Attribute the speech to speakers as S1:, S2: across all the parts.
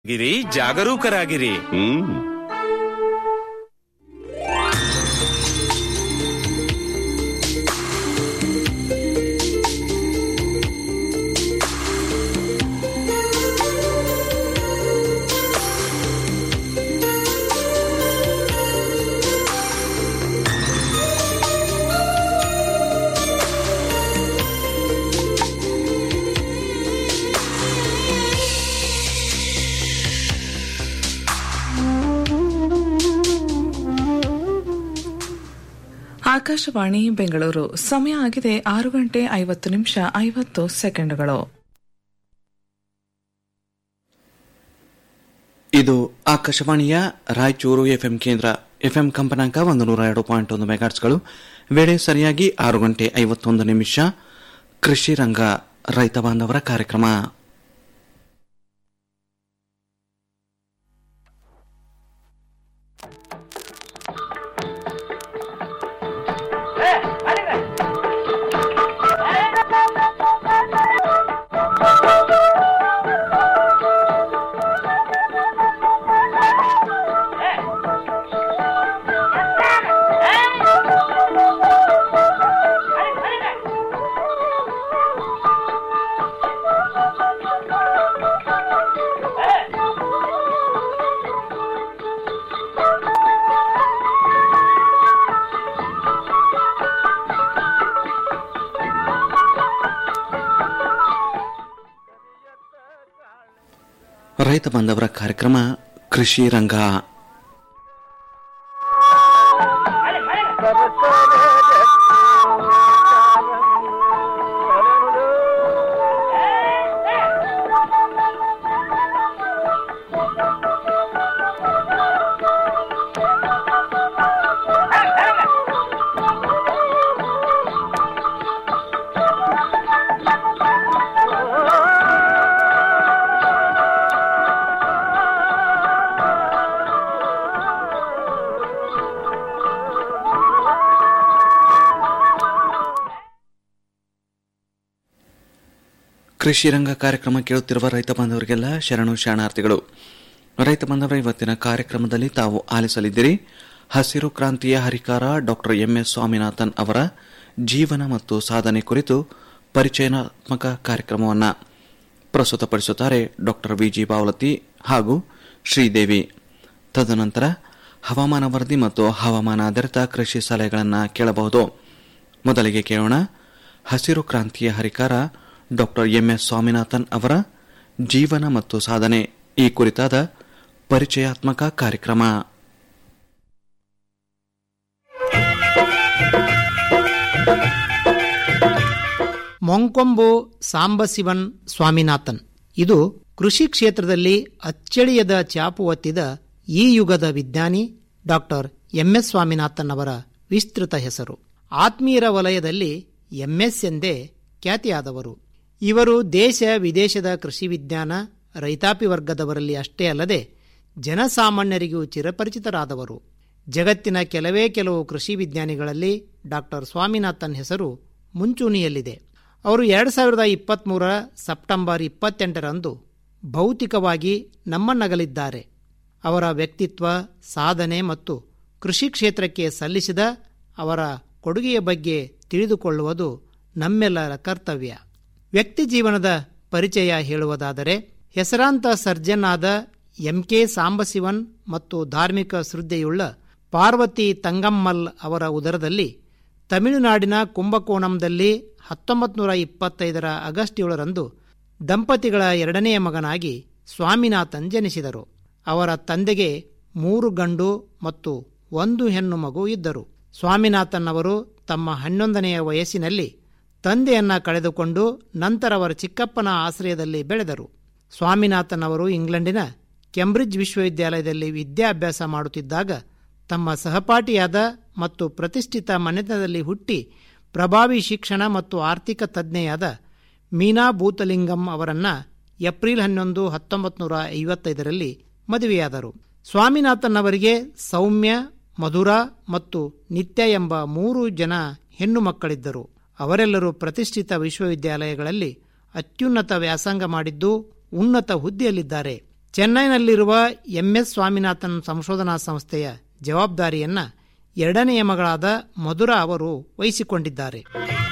S1: ಗಿರಿ ಜಾಗರೂಕರಾಗಿರಿ
S2: ಹ್ಮ್
S3: ಆಕಾಶವಾಣಿ ಬೆಂಗಳೂರು ಸಮಯ ಆಗಿದೆ ಆರು ಗಂಟೆ ಐವತ್ತು ನಿಮಿಷ ಐವತ್ತು ಸೆಕೆಂಡ್ಗಳು
S4: ಇದು ಆಕಾಶವಾಣಿಯ ರಾಯಚೂರು ಎಫ್ಎಂ ಕೇಂದ್ರ ಎಫ್ಎಂ ಕಂಪನಾಂಕ ಒಂದು ನೂರ ಎರಡು ಪಾಯಿಂಟ್ ಒಂದು ಮೆಗಾಟ್ಸ್ಗಳು ವೇಳೆ ಸರಿಯಾಗಿ ಆರು ಗಂಟೆ ಐವತ್ತೊಂದು ನಿಮಿಷ ಕೃಷಿ ರಂಗ ರೈತ ಬಾಂಧವರ ಕಾರ್ಯಕ್ರಮ ರೈತ ಬಾಂಧವರ ಕಾರ್ಯಕ್ರಮ ಕೃಷಿ ರಂಗ ಕೃಷಿ ರಂಗ ಕಾರ್ಯಕ್ರಮ ಕೇಳುತ್ತಿರುವ ರೈತ ಬಾಂಧವರಿಗೆಲ್ಲ ಶರಣು ಶರಣಾರ್ಥಿಗಳು ರೈತ ಬಾಂಧವರ ಇವತ್ತಿನ ಕಾರ್ಯಕ್ರಮದಲ್ಲಿ ತಾವು ಆಲಿಸಲಿದ್ದೀರಿ ಹಸಿರು ಕ್ರಾಂತಿಯ ಹರಿಕಾರ ಡಾಕ್ಟರ್ ಎಂಎಸ್ ಸ್ವಾಮಿನಾಥನ್ ಅವರ ಜೀವನ ಮತ್ತು ಸಾಧನೆ ಕುರಿತು ಪರಿಚಯಾತ್ಮಕ ಕಾರ್ಯಕ್ರಮವನ್ನು ಪ್ರಸ್ತುತಪಡಿಸುತ್ತಾರೆ ಡಾಕ್ಟರ್ ವಿಜಿ ಬಾವಲತಿ ಹಾಗೂ ಶ್ರೀದೇವಿ ತದನಂತರ ಹವಾಮಾನ ವರದಿ ಮತ್ತು ಹವಾಮಾನ ಆಧಾರಿತ ಕೃಷಿ ಸಲಹೆಗಳನ್ನು ಕೇಳಬಹುದು ಮೊದಲಿಗೆ ಕೇಳೋಣ ಹಸಿರು ಕ್ರಾಂತಿಯ ಹರಿಕಾರ ಡಾಕ್ಟರ್ ಎಂಎಸ್ ಸ್ವಾಮಿನಾಥನ್ ಅವರ ಜೀವನ ಮತ್ತು ಸಾಧನೆ ಈ ಕುರಿತಾದ ಪರಿಚಯಾತ್ಮಕ ಕಾರ್ಯಕ್ರಮ
S5: ಮೊಂಕೊಂಬು ಸಾಂಬಶಿವನ್ ಸ್ವಾಮಿನಾಥನ್ ಇದು ಕೃಷಿ ಕ್ಷೇತ್ರದಲ್ಲಿ ಅಚ್ಚಳಿಯದ ಚಾಪು ಒತ್ತಿದ ಈ ಯುಗದ ವಿಜ್ಞಾನಿ ಡಾಕ್ಟರ್ ಎಂಎಸ್ ಸ್ವಾಮಿನಾಥನ್ ಅವರ ವಿಸ್ತೃತ ಹೆಸರು ಆತ್ಮೀಯರ ವಲಯದಲ್ಲಿ ಎಂಎಸ್ ಎಂದೇ ಖ್ಯಾತಿಯಾದವರು ಇವರು ದೇಶ ವಿದೇಶದ ಕೃಷಿ ವಿಜ್ಞಾನ ರೈತಾಪಿ ವರ್ಗದವರಲ್ಲಿ ಅಷ್ಟೇ ಅಲ್ಲದೆ ಜನಸಾಮಾನ್ಯರಿಗೂ ಚಿರಪರಿಚಿತರಾದವರು ಜಗತ್ತಿನ ಕೆಲವೇ ಕೆಲವು ಕೃಷಿ ವಿಜ್ಞಾನಿಗಳಲ್ಲಿ ಡಾಕ್ಟರ್ ಸ್ವಾಮಿನಾಥನ್ ಹೆಸರು ಮುಂಚೂಣಿಯಲ್ಲಿದೆ ಅವರು ಎರಡು ಸಾವಿರದ ಇಪ್ಪತ್ತ್ಮೂರ ಸೆಪ್ಟೆಂಬರ್ ಇಪ್ಪತ್ತೆಂಟರಂದು ಭೌತಿಕವಾಗಿ ನಮ್ಮನ್ನಗಲಿದ್ದಾರೆ ಅವರ ವ್ಯಕ್ತಿತ್ವ ಸಾಧನೆ ಮತ್ತು ಕೃಷಿ ಕ್ಷೇತ್ರಕ್ಕೆ ಸಲ್ಲಿಸಿದ ಅವರ ಕೊಡುಗೆಯ ಬಗ್ಗೆ ತಿಳಿದುಕೊಳ್ಳುವುದು ನಮ್ಮೆಲ್ಲರ ಕರ್ತವ್ಯ ವ್ಯಕ್ತಿ ಜೀವನದ ಪರಿಚಯ ಹೇಳುವುದಾದರೆ ಹೆಸರಾಂತ ಸರ್ಜನ್ ಆದ ಎಂ ಕೆ ಸಾಂಬಶಿವನ್ ಮತ್ತು ಧಾರ್ಮಿಕ ಶ್ರದ್ಧೆಯುಳ್ಳ ಪಾರ್ವತಿ ತಂಗಮ್ಮಲ್ ಅವರ ಉದರದಲ್ಲಿ ತಮಿಳುನಾಡಿನ ಕುಂಭಕೋಣಂದಲ್ಲಿ ಹತ್ತೊಂಬತ್ತು ನೂರ ಇಪ್ಪತ್ತೈದರ ಆಗಸ್ಟ್ ಏಳರಂದು ದಂಪತಿಗಳ ಎರಡನೆಯ ಮಗನಾಗಿ ಸ್ವಾಮಿನಾಥನ್ ಜನಿಸಿದರು ಅವರ ತಂದೆಗೆ ಮೂರು ಗಂಡು ಮತ್ತು ಒಂದು ಹೆಣ್ಣು ಮಗು ಇದ್ದರು ಸ್ವಾಮಿನಾಥನ್ ಅವರು ತಮ್ಮ ಹನ್ನೊಂದನೆಯ ವಯಸ್ಸಿನಲ್ಲಿ ತಂದೆಯನ್ನ ಕಳೆದುಕೊಂಡು ನಂತರ ಅವರ ಚಿಕ್ಕಪ್ಪನ ಆಶ್ರಯದಲ್ಲಿ ಬೆಳೆದರು ಸ್ವಾಮಿನಾಥನ್ ಅವರು ಇಂಗ್ಲೆಂಡಿನ ಕೆಂಬ್ರಿಡ್ಜ್ ವಿಶ್ವವಿದ್ಯಾಲಯದಲ್ಲಿ ವಿದ್ಯಾಭ್ಯಾಸ ಮಾಡುತ್ತಿದ್ದಾಗ ತಮ್ಮ ಸಹಪಾಠಿಯಾದ ಮತ್ತು ಪ್ರತಿಷ್ಠಿತ ಮನೆತನದಲ್ಲಿ ಹುಟ್ಟಿ ಪ್ರಭಾವಿ ಶಿಕ್ಷಣ ಮತ್ತು ಆರ್ಥಿಕ ತಜ್ಞೆಯಾದ ಮೀನಾ ಭೂತಲಿಂಗಂ ಅವರನ್ನ ಏಪ್ರಿಲ್ ಹನ್ನೊಂದು ಹತ್ತೊಂಬತ್ತು ನೂರ ಐವತ್ತೈದರಲ್ಲಿ ಮದುವೆಯಾದರು ಸ್ವಾಮಿನಾಥನ್ ಅವರಿಗೆ ಸೌಮ್ಯ ಮಧುರ ಮತ್ತು ನಿತ್ಯ ಎಂಬ ಮೂರು ಜನ ಹೆಣ್ಣು ಮಕ್ಕಳಿದ್ದರು ಅವರೆಲ್ಲರೂ ಪ್ರತಿಷ್ಠಿತ ವಿಶ್ವವಿದ್ಯಾಲಯಗಳಲ್ಲಿ ಅತ್ಯುನ್ನತ ವ್ಯಾಸಂಗ ಮಾಡಿದ್ದು ಉನ್ನತ ಹುದ್ದೆಯಲ್ಲಿದ್ದಾರೆ ಚೆನ್ನೈನಲ್ಲಿರುವ ಎಂಎಸ್ ಸ್ವಾಮಿನಾಥನ್ ಸಂಶೋಧನಾ ಸಂಸ್ಥೆಯ ಜವಾಬ್ದಾರಿಯನ್ನ ಎರಡನೆಯ ಮಗಳಾದ ಮಧುರಾ ಅವರು ವಹಿಸಿಕೊಂಡಿದ್ದಾರೆ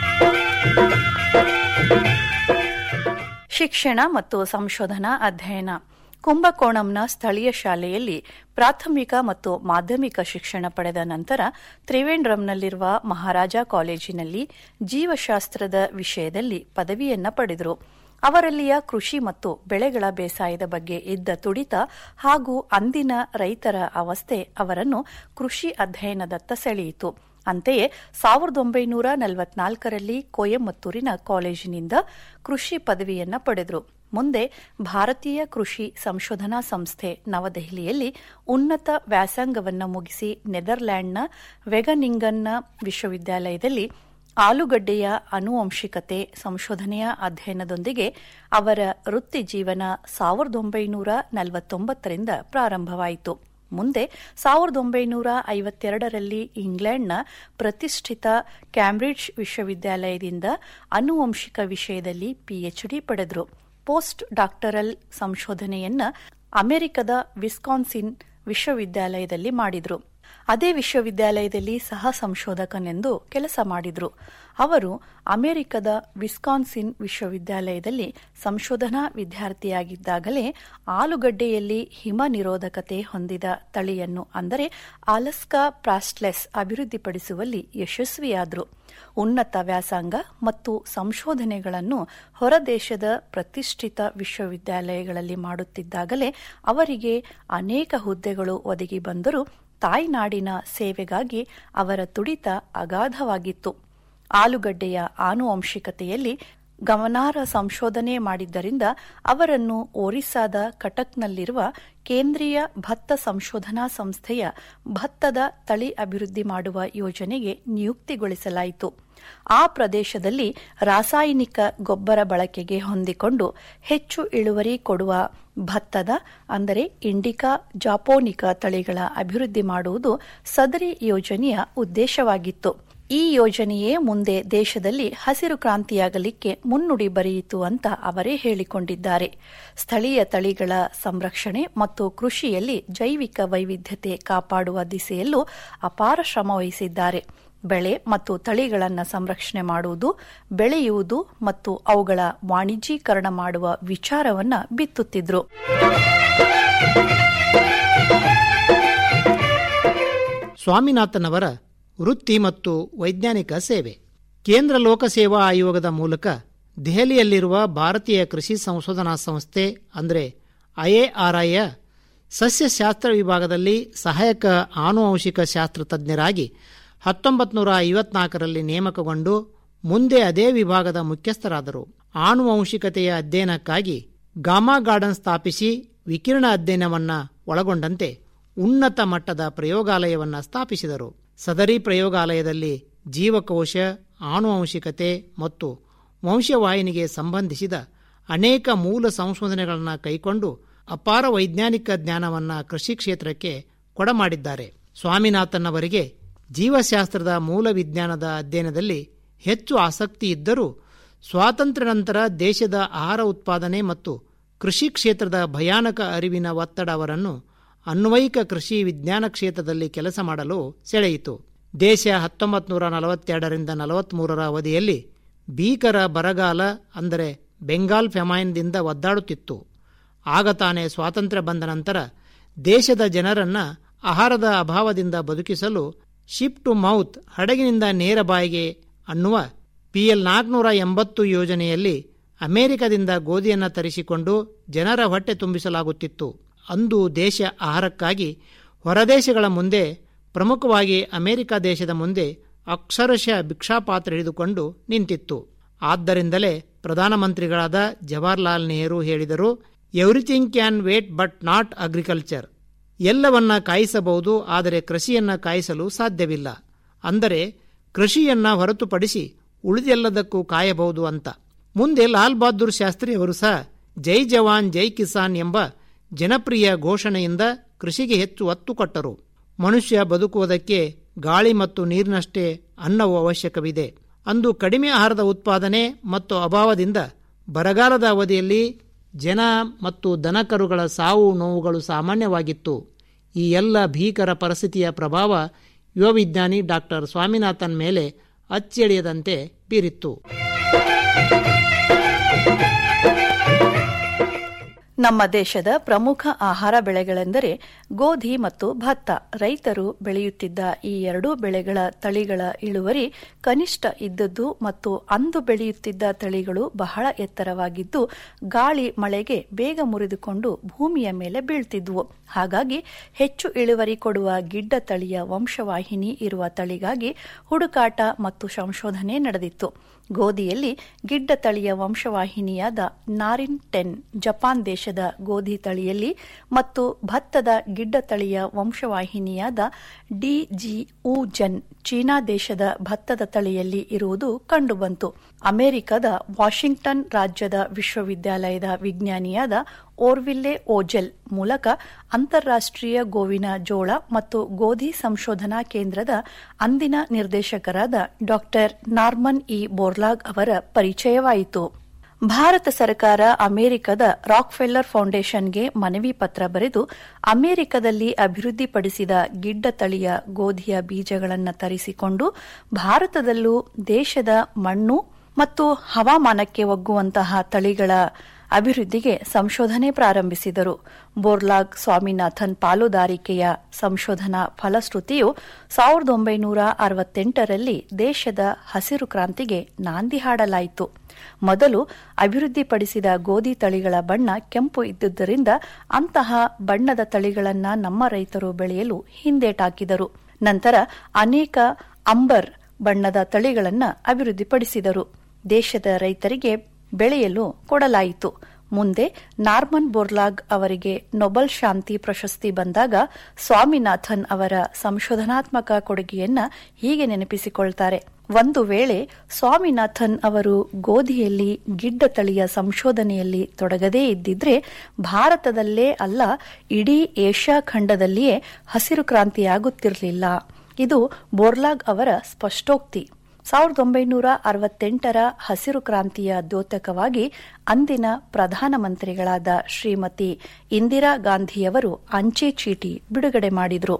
S2: ಶಿಕ್ಷಣ ಮತ್ತು ಸಂಶೋಧನಾ ಅಧ್ಯಯನ ಕುಂಭಕೋಣಂನ ಸ್ಥಳೀಯ ಶಾಲೆಯಲ್ಲಿ ಪ್ರಾಥಮಿಕ ಮತ್ತು ಮಾಧ್ಯಮಿಕ ಶಿಕ್ಷಣ ಪಡೆದ ನಂತರ ತ್ರಿವೇಂದ್ರಂನಲ್ಲಿರುವ ಮಹಾರಾಜ ಕಾಲೇಜಿನಲ್ಲಿ ಜೀವಶಾಸ್ತ್ರದ ವಿಷಯದಲ್ಲಿ ಪದವಿಯನ್ನ ಪಡೆದರು ಅವರಲ್ಲಿಯ ಕೃಷಿ ಮತ್ತು ಬೆಳೆಗಳ ಬೇಸಾಯದ ಬಗ್ಗೆ ಇದ್ದ ತುಡಿತ ಹಾಗೂ ಅಂದಿನ ರೈತರ ಅವಸ್ಥೆ ಅವರನ್ನು ಕೃಷಿ ಅಧ್ಯಯನದತ್ತ ಸೆಳೆಯಿತು ಅಂತೆಯೇ ಸಾವಿರದ ಒಂಬೈನೂರ ನಲವತ್ನಾಲ್ಕರಲ್ಲಿ ಕೊಯಮತ್ತೂರಿನ ಕಾಲೇಜಿನಿಂದ ಕೃಷಿ ಪದವಿಯನ್ನ ಪಡೆದರು ಮುಂದೆ ಭಾರತೀಯ ಕೃಷಿ ಸಂಶೋಧನಾ ಸಂಸ್ಥೆ ನವದೆಹಲಿಯಲ್ಲಿ ಉನ್ನತ ವ್ಯಾಸಂಗವನ್ನು ಮುಗಿಸಿ ನೆದರ್ಲ್ಯಾಂಡ್ನ ವೆಗನಿಂಗನ್ನ ವಿಶ್ವವಿದ್ಯಾಲಯದಲ್ಲಿ ಆಲೂಗಡ್ಡೆಯ ಅನುವಂಶಿಕತೆ ಸಂಶೋಧನೆಯ ಅಧ್ಯಯನದೊಂದಿಗೆ ಅವರ ವೃತ್ತಿ ಜೀವನ ಸಾವಿರದ ಒಂಬೈನೂರ ನಲವತ್ತೊಂಬತ್ತರಿಂದ ಪ್ರಾರಂಭವಾಯಿತು ಮುಂದೆ ಸಾವಿರದ ಒಂಬೈನೂರ ಐವತ್ತೆರಡರಲ್ಲಿ ಇಂಗ್ಲೆಂಡ್ನ ಪ್ರತಿಷ್ಠಿತ ಕ್ಯಾಂಬ್ರಿಡ್ಜ್ ವಿಶ್ವವಿದ್ಯಾಲಯದಿಂದ ಅನುವಂಶಿಕ ವಿಷಯದಲ್ಲಿ ಪಿಎಚ್ಡಿ ಪಡೆದರು ಪೋಸ್ಟ್ ಡಾಕ್ಟರಲ್ ಸಂಶೋಧನೆಯನ್ನ ಅಮೆರಿಕದ ವಿಸ್ಕಾನ್ಸಿನ್ ವಿಶ್ವವಿದ್ಯಾಲಯದಲ್ಲಿ ಮಾಡಿದರು ಅದೇ ವಿಶ್ವವಿದ್ಯಾಲಯದಲ್ಲಿ ಸಹ ಸಂಶೋಧಕನೆಂದು ಕೆಲಸ ಮಾಡಿದರು ಅವರು ಅಮೆರಿಕದ ವಿಸ್ಕಾನ್ಸಿನ್ ವಿಶ್ವವಿದ್ಯಾಲಯದಲ್ಲಿ ಸಂಶೋಧನಾ ವಿದ್ಯಾರ್ಥಿಯಾಗಿದ್ದಾಗಲೇ ಆಲೂಗಡ್ಡೆಯಲ್ಲಿ ಹಿಮ ನಿರೋಧಕತೆ ಹೊಂದಿದ ತಳಿಯನ್ನು ಅಂದರೆ ಆಲಸ್ಕಾ ಪ್ರಾಸ್ಟ್ಲೆಸ್ ಅಭಿವೃದ್ಧಿಪಡಿಸುವಲ್ಲಿ ಯಶಸ್ವಿಯಾದರು ಉನ್ನತ ವ್ಯಾಸಂಗ ಮತ್ತು ಸಂಶೋಧನೆಗಳನ್ನು ಹೊರದೇಶದ ಪ್ರತಿಷ್ಠಿತ ವಿಶ್ವವಿದ್ಯಾಲಯಗಳಲ್ಲಿ ಮಾಡುತ್ತಿದ್ದಾಗಲೇ ಅವರಿಗೆ ಅನೇಕ ಹುದ್ದೆಗಳು ಒದಗಿ ಬಂದರೂ ತಾಯ್ನಾಡಿನ ಸೇವೆಗಾಗಿ ಅವರ ತುಡಿತ ಅಗಾಧವಾಗಿತ್ತು ಆಲೂಗಡ್ಡೆಯ ಆನುವಂಶಿಕತೆಯಲ್ಲಿ ಗಮನಾರ್ಹ ಸಂಶೋಧನೆ ಮಾಡಿದ್ದರಿಂದ ಅವರನ್ನು ಒರಿಸ್ಸಾದ ಕಟಕ್ನಲ್ಲಿರುವ ಕೇಂದ್ರೀಯ ಭತ್ತ ಸಂಶೋಧನಾ ಸಂಸ್ಥೆಯ ಭತ್ತದ ತಳಿ ಅಭಿವೃದ್ಧಿ ಮಾಡುವ ಯೋಜನೆಗೆ ನಿಯುಕ್ತಿಗೊಳಿಸಲಾಯಿತು ಆ ಪ್ರದೇಶದಲ್ಲಿ ರಾಸಾಯನಿಕ ಗೊಬ್ಬರ ಬಳಕೆಗೆ ಹೊಂದಿಕೊಂಡು ಹೆಚ್ಚು ಇಳುವರಿ ಕೊಡುವ ಭತ್ತದ ಅಂದರೆ ಇಂಡಿಕಾ ಜಾಪೋನಿಕಾ ತಳಿಗಳ ಅಭಿವೃದ್ಧಿ ಮಾಡುವುದು ಸದರಿ ಯೋಜನೆಯ ಉದ್ದೇಶವಾಗಿತ್ತು ಈ ಯೋಜನೆಯೇ ಮುಂದೆ ದೇಶದಲ್ಲಿ ಹಸಿರು ಕ್ರಾಂತಿಯಾಗಲಿಕ್ಕೆ ಮುನ್ನುಡಿ ಬರೆಯಿತು ಅಂತ ಅವರೇ ಹೇಳಿಕೊಂಡಿದ್ದಾರೆ ಸ್ಥಳೀಯ ತಳಿಗಳ ಸಂರಕ್ಷಣೆ ಮತ್ತು ಕೃಷಿಯಲ್ಲಿ ಜೈವಿಕ ವೈವಿಧ್ಯತೆ ಕಾಪಾಡುವ ದಿಸೆಯಲ್ಲೂ ಅಪಾರ ಶ್ರಮ ವಹಿಸಿದ್ದಾರೆ ಬೆಳೆ ಮತ್ತು ತಳಿಗಳನ್ನು ಸಂರಕ್ಷಣೆ ಮಾಡುವುದು ಬೆಳೆಯುವುದು ಮತ್ತು ಅವುಗಳ ವಾಣಿಜ್ಯೀಕರಣ ಮಾಡುವ ವಿಚಾರವನ್ನ ಬಿತ್ತುತ್ತಿದ್ರು
S5: ಸ್ವಾಮಿನಾಥನ್ ಅವರ ವೃತ್ತಿ ಮತ್ತು ವೈಜ್ಞಾನಿಕ ಸೇವೆ ಕೇಂದ್ರ ಲೋಕಸೇವಾ ಆಯೋಗದ ಮೂಲಕ ದೆಹಲಿಯಲ್ಲಿರುವ ಭಾರತೀಯ ಕೃಷಿ ಸಂಶೋಧನಾ ಸಂಸ್ಥೆ ಅಂದರೆ ಐಎಆರ್ಐಯ ಸಸ್ಯಶಾಸ್ತ್ರ ವಿಭಾಗದಲ್ಲಿ ಸಹಾಯಕ ಆನುವಂಶಿಕ ಶಾಸ್ತ್ರ ತಜ್ಞರಾಗಿ ಹತ್ತೊಂಬತ್ತು ನೂರ ಐವತ್ನಾಲ್ಕರಲ್ಲಿ ನೇಮಕಗೊಂಡು ಮುಂದೆ ಅದೇ ವಿಭಾಗದ ಮುಖ್ಯಸ್ಥರಾದರು ಆನುವಂಶಿಕತೆಯ ಅಧ್ಯಯನಕ್ಕಾಗಿ ಗಾಮಾ ಗಾರ್ಡನ್ ಸ್ಥಾಪಿಸಿ ವಿಕಿರಣ ಅಧ್ಯಯನವನ್ನ ಒಳಗೊಂಡಂತೆ ಉನ್ನತ ಮಟ್ಟದ ಪ್ರಯೋಗಾಲಯವನ್ನು ಸ್ಥಾಪಿಸಿದರು ಸದರಿ ಪ್ರಯೋಗಾಲಯದಲ್ಲಿ ಜೀವಕೋಶ ಆನುವಂಶಿಕತೆ ಮತ್ತು ವಂಶವಾಹಿನಿಗೆ ಸಂಬಂಧಿಸಿದ ಅನೇಕ ಮೂಲ ಸಂಶೋಧನೆಗಳನ್ನು ಕೈಕೊಂಡು ಅಪಾರ ವೈಜ್ಞಾನಿಕ ಜ್ಞಾನವನ್ನು ಕೃಷಿ ಕ್ಷೇತ್ರಕ್ಕೆ ಕೊಡಮಾಡಿದ್ದಾರೆ ಸ್ವಾಮಿನಾಥನ್ ಅವರಿಗೆ ಜೀವಶಾಸ್ತ್ರದ ಮೂಲ ವಿಜ್ಞಾನದ ಅಧ್ಯಯನದಲ್ಲಿ ಹೆಚ್ಚು ಆಸಕ್ತಿ ಇದ್ದರೂ ಸ್ವಾತಂತ್ರ್ಯ ನಂತರ ದೇಶದ ಆಹಾರ ಉತ್ಪಾದನೆ ಮತ್ತು ಕೃಷಿ ಕ್ಷೇತ್ರದ ಭಯಾನಕ ಅರಿವಿನ ಒತ್ತಡ ಅವರನ್ನು ಅನ್ವಯಿಕ ಕೃಷಿ ವಿಜ್ಞಾನ ಕ್ಷೇತ್ರದಲ್ಲಿ ಕೆಲಸ ಮಾಡಲು ಸೆಳೆಯಿತು ದೇಶ ಹತ್ತೊಂಬತ್ತು ನೂರ ನಲವತ್ತೆರಡರಿಂದ ನಲವತ್ಮೂರರ ಅವಧಿಯಲ್ಲಿ ಭೀಕರ ಬರಗಾಲ ಅಂದರೆ ಬೆಂಗಾಲ್ ಫೆಮೈನ್ದಿಂದ ಒದ್ದಾಡುತ್ತಿತ್ತು ಆಗ ತಾನೇ ಸ್ವಾತಂತ್ರ್ಯ ಬಂದ ನಂತರ ದೇಶದ ಜನರನ್ನ ಆಹಾರದ ಅಭಾವದಿಂದ ಬದುಕಿಸಲು ಶಿಪ್ ಟು ಮೌತ್ ಹಡಗಿನಿಂದ ನೇರ ಬಾಯಿಗೆ ಅನ್ನುವ ಪಿಎಲ್ ನಾಲ್ಕುನೂರ ಎಂಬತ್ತು ಯೋಜನೆಯಲ್ಲಿ ಅಮೆರಿಕದಿಂದ ಗೋಧಿಯನ್ನು ತರಿಸಿಕೊಂಡು ಜನರ ಹೊಟ್ಟೆ ತುಂಬಿಸಲಾಗುತ್ತಿತ್ತು ಅಂದು ದೇಶ ಆಹಾರಕ್ಕಾಗಿ ಹೊರದೇಶಗಳ ಮುಂದೆ ಪ್ರಮುಖವಾಗಿ ಅಮೆರಿಕ ದೇಶದ ಮುಂದೆ ಅಕ್ಷರಶಃ ಭಿಕ್ಷಾಪಾತ್ರ ಹಿಡಿದುಕೊಂಡು ನಿಂತಿತ್ತು ಆದ್ದರಿಂದಲೇ ಪ್ರಧಾನಮಂತ್ರಿಗಳಾದ ಜವಾಹರ್ಲಾಲ್ ನೆಹರು ಹೇಳಿದರು everything can wait but not agriculture ಎಲ್ಲವನ್ನ ಕಾಯಿಸಬಹುದು ಆದರೆ ಕೃಷಿಯನ್ನ ಕಾಯಿಸಲು ಸಾಧ್ಯವಿಲ್ಲ ಅಂದರೆ ಕೃಷಿಯನ್ನ ಹೊರತುಪಡಿಸಿ ಉಳಿದೆಲ್ಲದಕ್ಕೂ ಕಾಯಬಹುದು ಅಂತ ಮುಂದೆ ಲಾಲ್ ಬಹದ್ದೂರ್ ಶಾಸ್ತ್ರಿ ಅವರು ಸಹ ಜೈ ಜವಾನ್ ಜೈ ಕಿಸಾನ್ ಎಂಬ ಜನಪ್ರಿಯ ಘೋಷಣೆಯಿಂದ ಕೃಷಿಗೆ ಹೆಚ್ಚು ಒತ್ತು ಕೊಟ್ಟರು ಮನುಷ್ಯ ಬದುಕುವುದಕ್ಕೆ ಗಾಳಿ ಮತ್ತು ನೀರಿನಷ್ಟೇ ಅನ್ನವು ಅವಶ್ಯಕವಿದೆ ಅಂದು ಕಡಿಮೆ ಆಹಾರದ ಉತ್ಪಾದನೆ ಮತ್ತು ಅಭಾವದಿಂದ ಬರಗಾಲದ ಅವಧಿಯಲ್ಲಿ ಜನ ಮತ್ತು ದನಕರುಗಳ ಸಾವು ನೋವುಗಳು ಸಾಮಾನ್ಯವಾಗಿತ್ತು ಈ ಎಲ್ಲ ಭೀಕರ ಪರಿಸ್ಥಿತಿಯ ಪ್ರಭಾವ ಯುವ ವಿಜ್ಞಾನಿ ಡಾಕ್ಟರ್ ಸ್ವಾಮಿನಾಥನ್ ಮೇಲೆ ಅಚ್ಚಳಿಯದಂತೆ ಬೀರಿತ್ತು
S2: ನಮ್ಮ ದೇಶದ ಪ್ರಮುಖ ಆಹಾರ ಬೆಳೆಗಳೆಂದರೆ ಗೋಧಿ ಮತ್ತು ಭತ್ತ ರೈತರು ಬೆಳೆಯುತ್ತಿದ್ದ ಈ ಎರಡೂ ಬೆಳೆಗಳ ತಳಿಗಳ ಇಳುವರಿ ಕನಿಷ್ಠ ಇದ್ದದ್ದು ಮತ್ತು ಅಂದು ಬೆಳೆಯುತ್ತಿದ್ದ ತಳಿಗಳು ಬಹಳ ಎತ್ತರವಾಗಿದ್ದು ಗಾಳಿ ಮಳೆಗೆ ಬೇಗ ಮುರಿದುಕೊಂಡು ಭೂಮಿಯ ಮೇಲೆ ಬೀಳ್ತಿದ್ವು ಹಾಗಾಗಿ ಹೆಚ್ಚು ಇಳುವರಿ ಕೊಡುವ ಗಿಡ್ಡ ತಳಿಯ ವಂಶವಾಹಿನಿ ಇರುವ ತಳಿಗಾಗಿ ಹುಡುಕಾಟ ಮತ್ತು ಸಂಶೋಧನೆ ನಡೆದಿತ್ತು ಗೋಧಿಯಲ್ಲಿ ಗಿಡ್ಡ ತಳಿಯ ವಂಶವಾಹಿನಿಯಾದ ನಾರಿನ್ ಟೆನ್ ಜಪಾನ್ ದೇಶದ ಗೋಧಿ ತಳಿಯಲ್ಲಿ ಮತ್ತು ಭತ್ತದ ಗಿಡ್ಡ ತಳಿಯ ವಂಶವಾಹಿನಿಯಾದ ಡಿಜಿ ಜನ್ ಚೀನಾ ದೇಶದ ಭತ್ತದ ತಳಿಯಲ್ಲಿ ಇರುವುದು ಕಂಡುಬಂತು ಅಮೆರಿಕದ ವಾಷಿಂಗ್ಟನ್ ರಾಜ್ಯದ ವಿಶ್ವವಿದ್ಯಾಲಯದ ವಿಜ್ಞಾನಿಯಾದ ಓರ್ವಿಲ್ಲೆ ಓಜೆಲ್ ಮೂಲಕ ಅಂತಾರಾಷ್ಟ್ರೀಯ ಗೋವಿನ ಜೋಳ ಮತ್ತು ಗೋಧಿ ಸಂಶೋಧನಾ ಕೇಂದ್ರದ ಅಂದಿನ ನಿರ್ದೇಶಕರಾದ ಡಾಕ್ಟರ್ ನಾರ್ಮನ್ ಇ ಬೋರ್ಲಾಗ್ ಅವರ ಪರಿಚಯವಾಯಿತು ಭಾರತ ಸರ್ಕಾರ ಅಮೆರಿಕದ ರಾಕ್ಫೆಲ್ಲರ್ ಫೌಂಡೇಶನ್ಗೆ ಮನವಿ ಪತ್ರ ಬರೆದು ಅಮೆರಿಕದಲ್ಲಿ ಅಭಿವೃದ್ಧಿಪಡಿಸಿದ ಗಿಡ್ಡ ತಳಿಯ ಗೋಧಿಯ ಬೀಜಗಳನ್ನು ತರಿಸಿಕೊಂಡು ಭಾರತದಲ್ಲೂ ದೇಶದ ಮಣ್ಣು ಮತ್ತು ಹವಾಮಾನಕ್ಕೆ ಒಗ್ಗುವಂತಹ ತಳಿಗಳ ಅಭಿವೃದ್ಧಿಗೆ ಸಂಶೋಧನೆ ಪ್ರಾರಂಭಿಸಿದರು ಬೋರ್ಲಾಗ್ ಸ್ವಾಮಿನಾಥನ್ ಪಾಲುದಾರಿಕೆಯ ಸಂಶೋಧನಾ ಫಲಶ್ರುತಿಯು ಸಾವಿರದ ಒಂಬೈನೂರ ಅರವತ್ತೆಂಟರಲ್ಲಿ ದೇಶದ ಹಸಿರು ಕ್ರಾಂತಿಗೆ ನಾಂದಿ ಹಾಡಲಾಯಿತು ಮೊದಲು ಅಭಿವೃದ್ಧಿಪಡಿಸಿದ ಗೋಧಿ ತಳಿಗಳ ಬಣ್ಣ ಕೆಂಪು ಇದ್ದುದರಿಂದ ಅಂತಹ ಬಣ್ಣದ ತಳಿಗಳನ್ನು ನಮ್ಮ ರೈತರು ಬೆಳೆಯಲು ಹಿಂದೇಟಾಕಿದರು ನಂತರ ಅನೇಕ ಅಂಬರ್ ಬಣ್ಣದ ತಳಿಗಳನ್ನು ಅಭಿವೃದ್ಧಿಪಡಿಸಿದರು ದೇಶದ ರೈತರಿಗೆ ಬೆಳೆಯಲು ಕೊಡಲಾಯಿತು ಮುಂದೆ ನಾರ್ಮನ್ ಬೋರ್ಲಾಗ್ ಅವರಿಗೆ ನೊಬೆಲ್ ಶಾಂತಿ ಪ್ರಶಸ್ತಿ ಬಂದಾಗ ಸ್ವಾಮಿನಾಥನ್ ಅವರ ಸಂಶೋಧನಾತ್ಮಕ ಕೊಡುಗೆಯನ್ನ ಹೀಗೆ ನೆನಪಿಸಿಕೊಳ್ತಾರೆ ಒಂದು ವೇಳೆ ಸ್ವಾಮಿನಾಥನ್ ಅವರು ಗೋಧಿಯಲ್ಲಿ ಗಿಡ್ಡ ತಳಿಯ ಸಂಶೋಧನೆಯಲ್ಲಿ ತೊಡಗದೇ ಇದ್ದಿದ್ರೆ ಭಾರತದಲ್ಲೇ ಅಲ್ಲ ಇಡೀ ಏಷ್ಯಾ ಖಂಡದಲ್ಲಿಯೇ ಹಸಿರು ಕ್ರಾಂತಿಯಾಗುತ್ತಿರಲಿಲ್ಲ ಇದು ಬೋರ್ಲಾಗ್ ಅವರ ಸ್ಪಷ್ಟೋಕ್ತಿ ಸಾವಿರದ ಒಂಬೈನೂರ ಅರವತ್ತೆಂಟರ ಹಸಿರು ಕ್ರಾಂತಿಯ ದ್ಯೋತಕವಾಗಿ ಅಂದಿನ ಪ್ರಧಾನಮಂತ್ರಿಗಳಾದ ಶ್ರೀಮತಿ ಇಂದಿರಾ ಗಾಂಧಿಯವರು ಅಂಚೆ ಚೀಟಿ ಬಿಡುಗಡೆ ಮಾಡಿದರು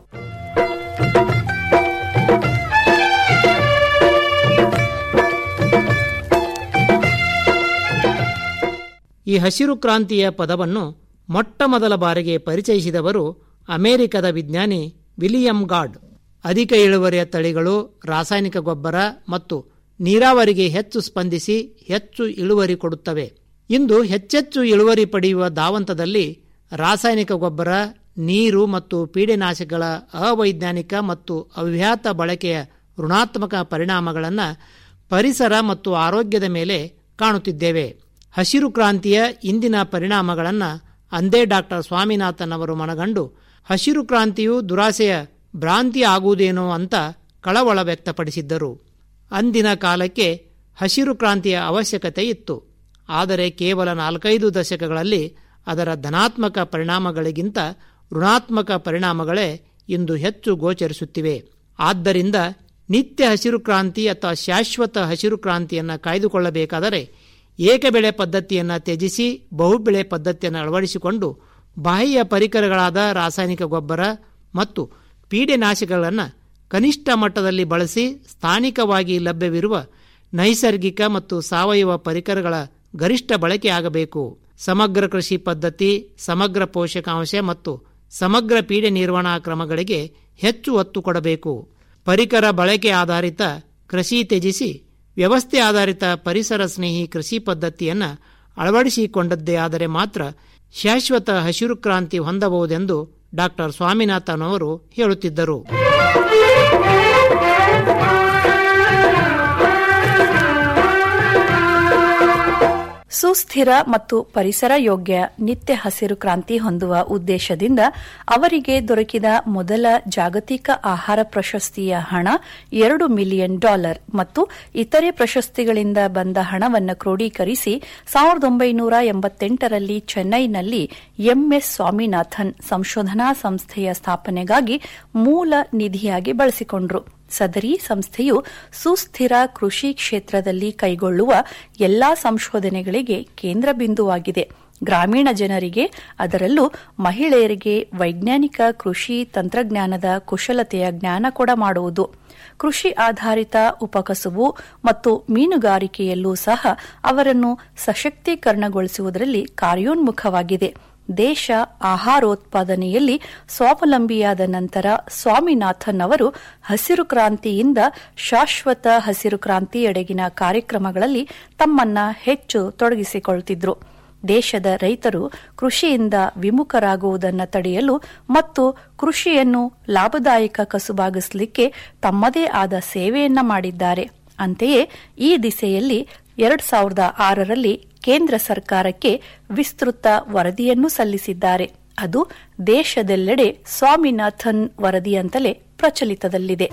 S5: ಈ ಹಸಿರು ಕ್ರಾಂತಿಯ ಪದವನ್ನು ಮೊಟ್ಟ ಮೊದಲ ಬಾರಿಗೆ ಪರಿಚಯಿಸಿದವರು ಅಮೆರಿಕದ ವಿಜ್ಞಾನಿ ವಿಲಿಯಂ ಗಾಡ್ ಅಧಿಕ ಇಳುವರಿಯ ತಳಿಗಳು ರಾಸಾಯನಿಕ ಗೊಬ್ಬರ ಮತ್ತು ನೀರಾವರಿಗೆ ಹೆಚ್ಚು ಸ್ಪಂದಿಸಿ ಹೆಚ್ಚು ಇಳುವರಿ ಕೊಡುತ್ತವೆ ಇಂದು ಹೆಚ್ಚೆಚ್ಚು ಇಳುವರಿ ಪಡೆಯುವ ಧಾವಂತದಲ್ಲಿ ರಾಸಾಯನಿಕ ಗೊಬ್ಬರ ನೀರು ಮತ್ತು ಪೀಡೆನಾಶಕಗಳ ಅವೈಜ್ಞಾನಿಕ ಮತ್ತು ಅವ್ಯಾತ ಬಳಕೆಯ ಋಣಾತ್ಮಕ ಪರಿಣಾಮಗಳನ್ನು ಪರಿಸರ ಮತ್ತು ಆರೋಗ್ಯದ ಮೇಲೆ ಕಾಣುತ್ತಿದ್ದೇವೆ ಹಸಿರು ಕ್ರಾಂತಿಯ ಇಂದಿನ ಪರಿಣಾಮಗಳನ್ನು ಅಂದೇ ಡಾಕ್ಟರ್ ಸ್ವಾಮಿನಾಥನ್ ಅವರು ಮನಗಂಡು ಹಸಿರು ಕ್ರಾಂತಿಯು ದುರಾಸೆಯ ಭ್ರಾಂತಿ ಆಗುವುದೇನೋ ಅಂತ ಕಳವಳ ವ್ಯಕ್ತಪಡಿಸಿದ್ದರು ಅಂದಿನ ಕಾಲಕ್ಕೆ ಹಸಿರು ಕ್ರಾಂತಿಯ ಅವಶ್ಯಕತೆ ಇತ್ತು ಆದರೆ ಕೇವಲ ನಾಲ್ಕೈದು ದಶಕಗಳಲ್ಲಿ ಅದರ ಧನಾತ್ಮಕ ಪರಿಣಾಮಗಳಿಗಿಂತ ಋಣಾತ್ಮಕ ಪರಿಣಾಮಗಳೇ ಇಂದು ಹೆಚ್ಚು ಗೋಚರಿಸುತ್ತಿವೆ ಆದ್ದರಿಂದ ನಿತ್ಯ ಹಸಿರು ಕ್ರಾಂತಿ ಅಥವಾ ಶಾಶ್ವತ ಹಸಿರು ಕ್ರಾಂತಿಯನ್ನು ಕಾಯ್ದುಕೊಳ್ಳಬೇಕಾದರೆ ಏಕಬೆಳೆ ಪದ್ಧತಿಯನ್ನು ತ್ಯಜಿಸಿ ಬಹುಬೆಳೆ ಪದ್ಧತಿಯನ್ನು ಅಳವಡಿಸಿಕೊಂಡು ಬಾಹ್ಯ ಪರಿಕರಗಳಾದ ರಾಸಾಯನಿಕ ಗೊಬ್ಬರ ಮತ್ತು ಪೀಡೆನಾಶಕಗಳನ್ನು ಕನಿಷ್ಠ ಮಟ್ಟದಲ್ಲಿ ಬಳಸಿ ಸ್ಥಾನಿಕವಾಗಿ ಲಭ್ಯವಿರುವ ನೈಸರ್ಗಿಕ ಮತ್ತು ಸಾವಯವ ಪರಿಕರಗಳ ಗರಿಷ್ಠ ಬಳಕೆಯಾಗಬೇಕು ಸಮಗ್ರ ಕೃಷಿ ಪದ್ಧತಿ ಸಮಗ್ರ ಪೋಷಕಾಂಶ ಮತ್ತು ಸಮಗ್ರ ಪೀಡೆ ನಿರ್ವಹಣಾ ಕ್ರಮಗಳಿಗೆ ಹೆಚ್ಚು ಒತ್ತು ಕೊಡಬೇಕು ಪರಿಕರ ಬಳಕೆ ಆಧಾರಿತ ಕೃಷಿ ತ್ಯಜಿಸಿ ವ್ಯವಸ್ಥೆ ಆಧಾರಿತ ಪರಿಸರ ಸ್ನೇಹಿ ಕೃಷಿ ಪದ್ಧತಿಯನ್ನು ಅಳವಡಿಸಿಕೊಂಡದ್ದೇ ಆದರೆ ಮಾತ್ರ ಶಾಶ್ವತ ಹಸಿರು ಕ್ರಾಂತಿ ಹೊಂದಬಹುದೆಂದು ಡಾಕ್ಟರ್ ಸ್ವಾಮಿನಾಥನ್ ಅವರು ಹೇಳುತ್ತಿದ್ದರು
S2: ಸುಸ್ಥಿರ ಮತ್ತು ಪರಿಸರ ಯೋಗ್ಯ ನಿತ್ಯ ಹಸಿರು ಕ್ರಾಂತಿ ಹೊಂದುವ ಉದ್ದೇಶದಿಂದ ಅವರಿಗೆ ದೊರಕಿದ ಮೊದಲ ಜಾಗತಿಕ ಆಹಾರ ಪ್ರಶಸ್ತಿಯ ಹಣ ಎರಡು ಮಿಲಿಯನ್ ಡಾಲರ್ ಮತ್ತು ಇತರೆ ಪ್ರಶಸ್ತಿಗಳಿಂದ ಬಂದ ಹಣವನ್ನು ಕ್ರೋಢೀಕರಿಸಿ ಸಾವಿರದ ಒಂಬೈನೂರ ಎಂಬತ್ತೆಂಟರಲ್ಲಿ ಚೆನ್ನೈನಲ್ಲಿ ಎಂಎಸ್ ಸ್ವಾಮಿನಾಥನ್ ಸಂಶೋಧನಾ ಸಂಸ್ಥೆಯ ಸ್ಥಾಪನೆಗಾಗಿ ಮೂಲ ನಿಧಿಯಾಗಿ ಬಳಸಿಕೊಂಡರು ಸದರಿ ಸಂಸ್ಥೆಯು ಸುಸ್ಥಿರ ಕೃಷಿ ಕ್ಷೇತ್ರದಲ್ಲಿ ಕೈಗೊಳ್ಳುವ ಎಲ್ಲಾ ಸಂಶೋಧನೆಗಳಿಗೆ ಕೇಂದ್ರ ಬಿಂದುವಾಗಿದೆ ಗ್ರಾಮೀಣ ಜನರಿಗೆ ಅದರಲ್ಲೂ ಮಹಿಳೆಯರಿಗೆ ವೈಜ್ಞಾನಿಕ ಕೃಷಿ ತಂತ್ರಜ್ಞಾನದ ಕುಶಲತೆಯ ಜ್ಞಾನ ಕೊಡ ಮಾಡುವುದು ಕೃಷಿ ಆಧಾರಿತ ಉಪಕಸುಬು ಮತ್ತು ಮೀನುಗಾರಿಕೆಯಲ್ಲೂ ಸಹ ಅವರನ್ನು ಸಶಕ್ತೀಕರಣಗೊಳಿಸುವುದರಲ್ಲಿ ಕಾರ್ಯೋನ್ಮುಖವಾಗಿದೆ ದೇಶ ಆಹಾರೋತ್ಪಾದನೆಯಲ್ಲಿ ಸ್ವಾವಲಂಬಿಯಾದ ನಂತರ ಸ್ವಾಮಿನಾಥನ್ ಅವರು ಹಸಿರು ಕ್ರಾಂತಿಯಿಂದ ಶಾಶ್ವತ ಹಸಿರು ಕ್ರಾಂತಿಯೆಡೆಗಿನ ಕಾರ್ಯಕ್ರಮಗಳಲ್ಲಿ ತಮ್ಮನ್ನ ಹೆಚ್ಚು ತೊಡಗಿಸಿಕೊಳ್ಳುತ್ತಿದ್ರು ದೇಶದ ರೈತರು ಕೃಷಿಯಿಂದ ವಿಮುಖರಾಗುವುದನ್ನು ತಡೆಯಲು ಮತ್ತು ಕೃಷಿಯನ್ನು ಲಾಭದಾಯಕ ಕಸುಬಾಗಿಸಲಿಕ್ಕೆ ತಮ್ಮದೇ ಆದ ಸೇವೆಯನ್ನ ಮಾಡಿದ್ದಾರೆ ಅಂತೆಯೇ ಈ ದಿಸೆಯಲ್ಲಿ ಎರಡ್ ಸಾವಿರದ ಆರರಲ್ಲಿ ಕೇಂದ್ರ ಸರ್ಕಾರಕ್ಕೆ ವಿಸ್ತೃತ ವರದಿಯನ್ನು ಸಲ್ಲಿಸಿದ್ದಾರೆ ಅದು ದೇಶದೆಲ್ಲೆಡೆ ಸ್ವಾಮಿನಾಥನ್ ವರದಿಯಂತಲೇ ಪ್ರಚಲಿತದಲ್ಲಿದೆ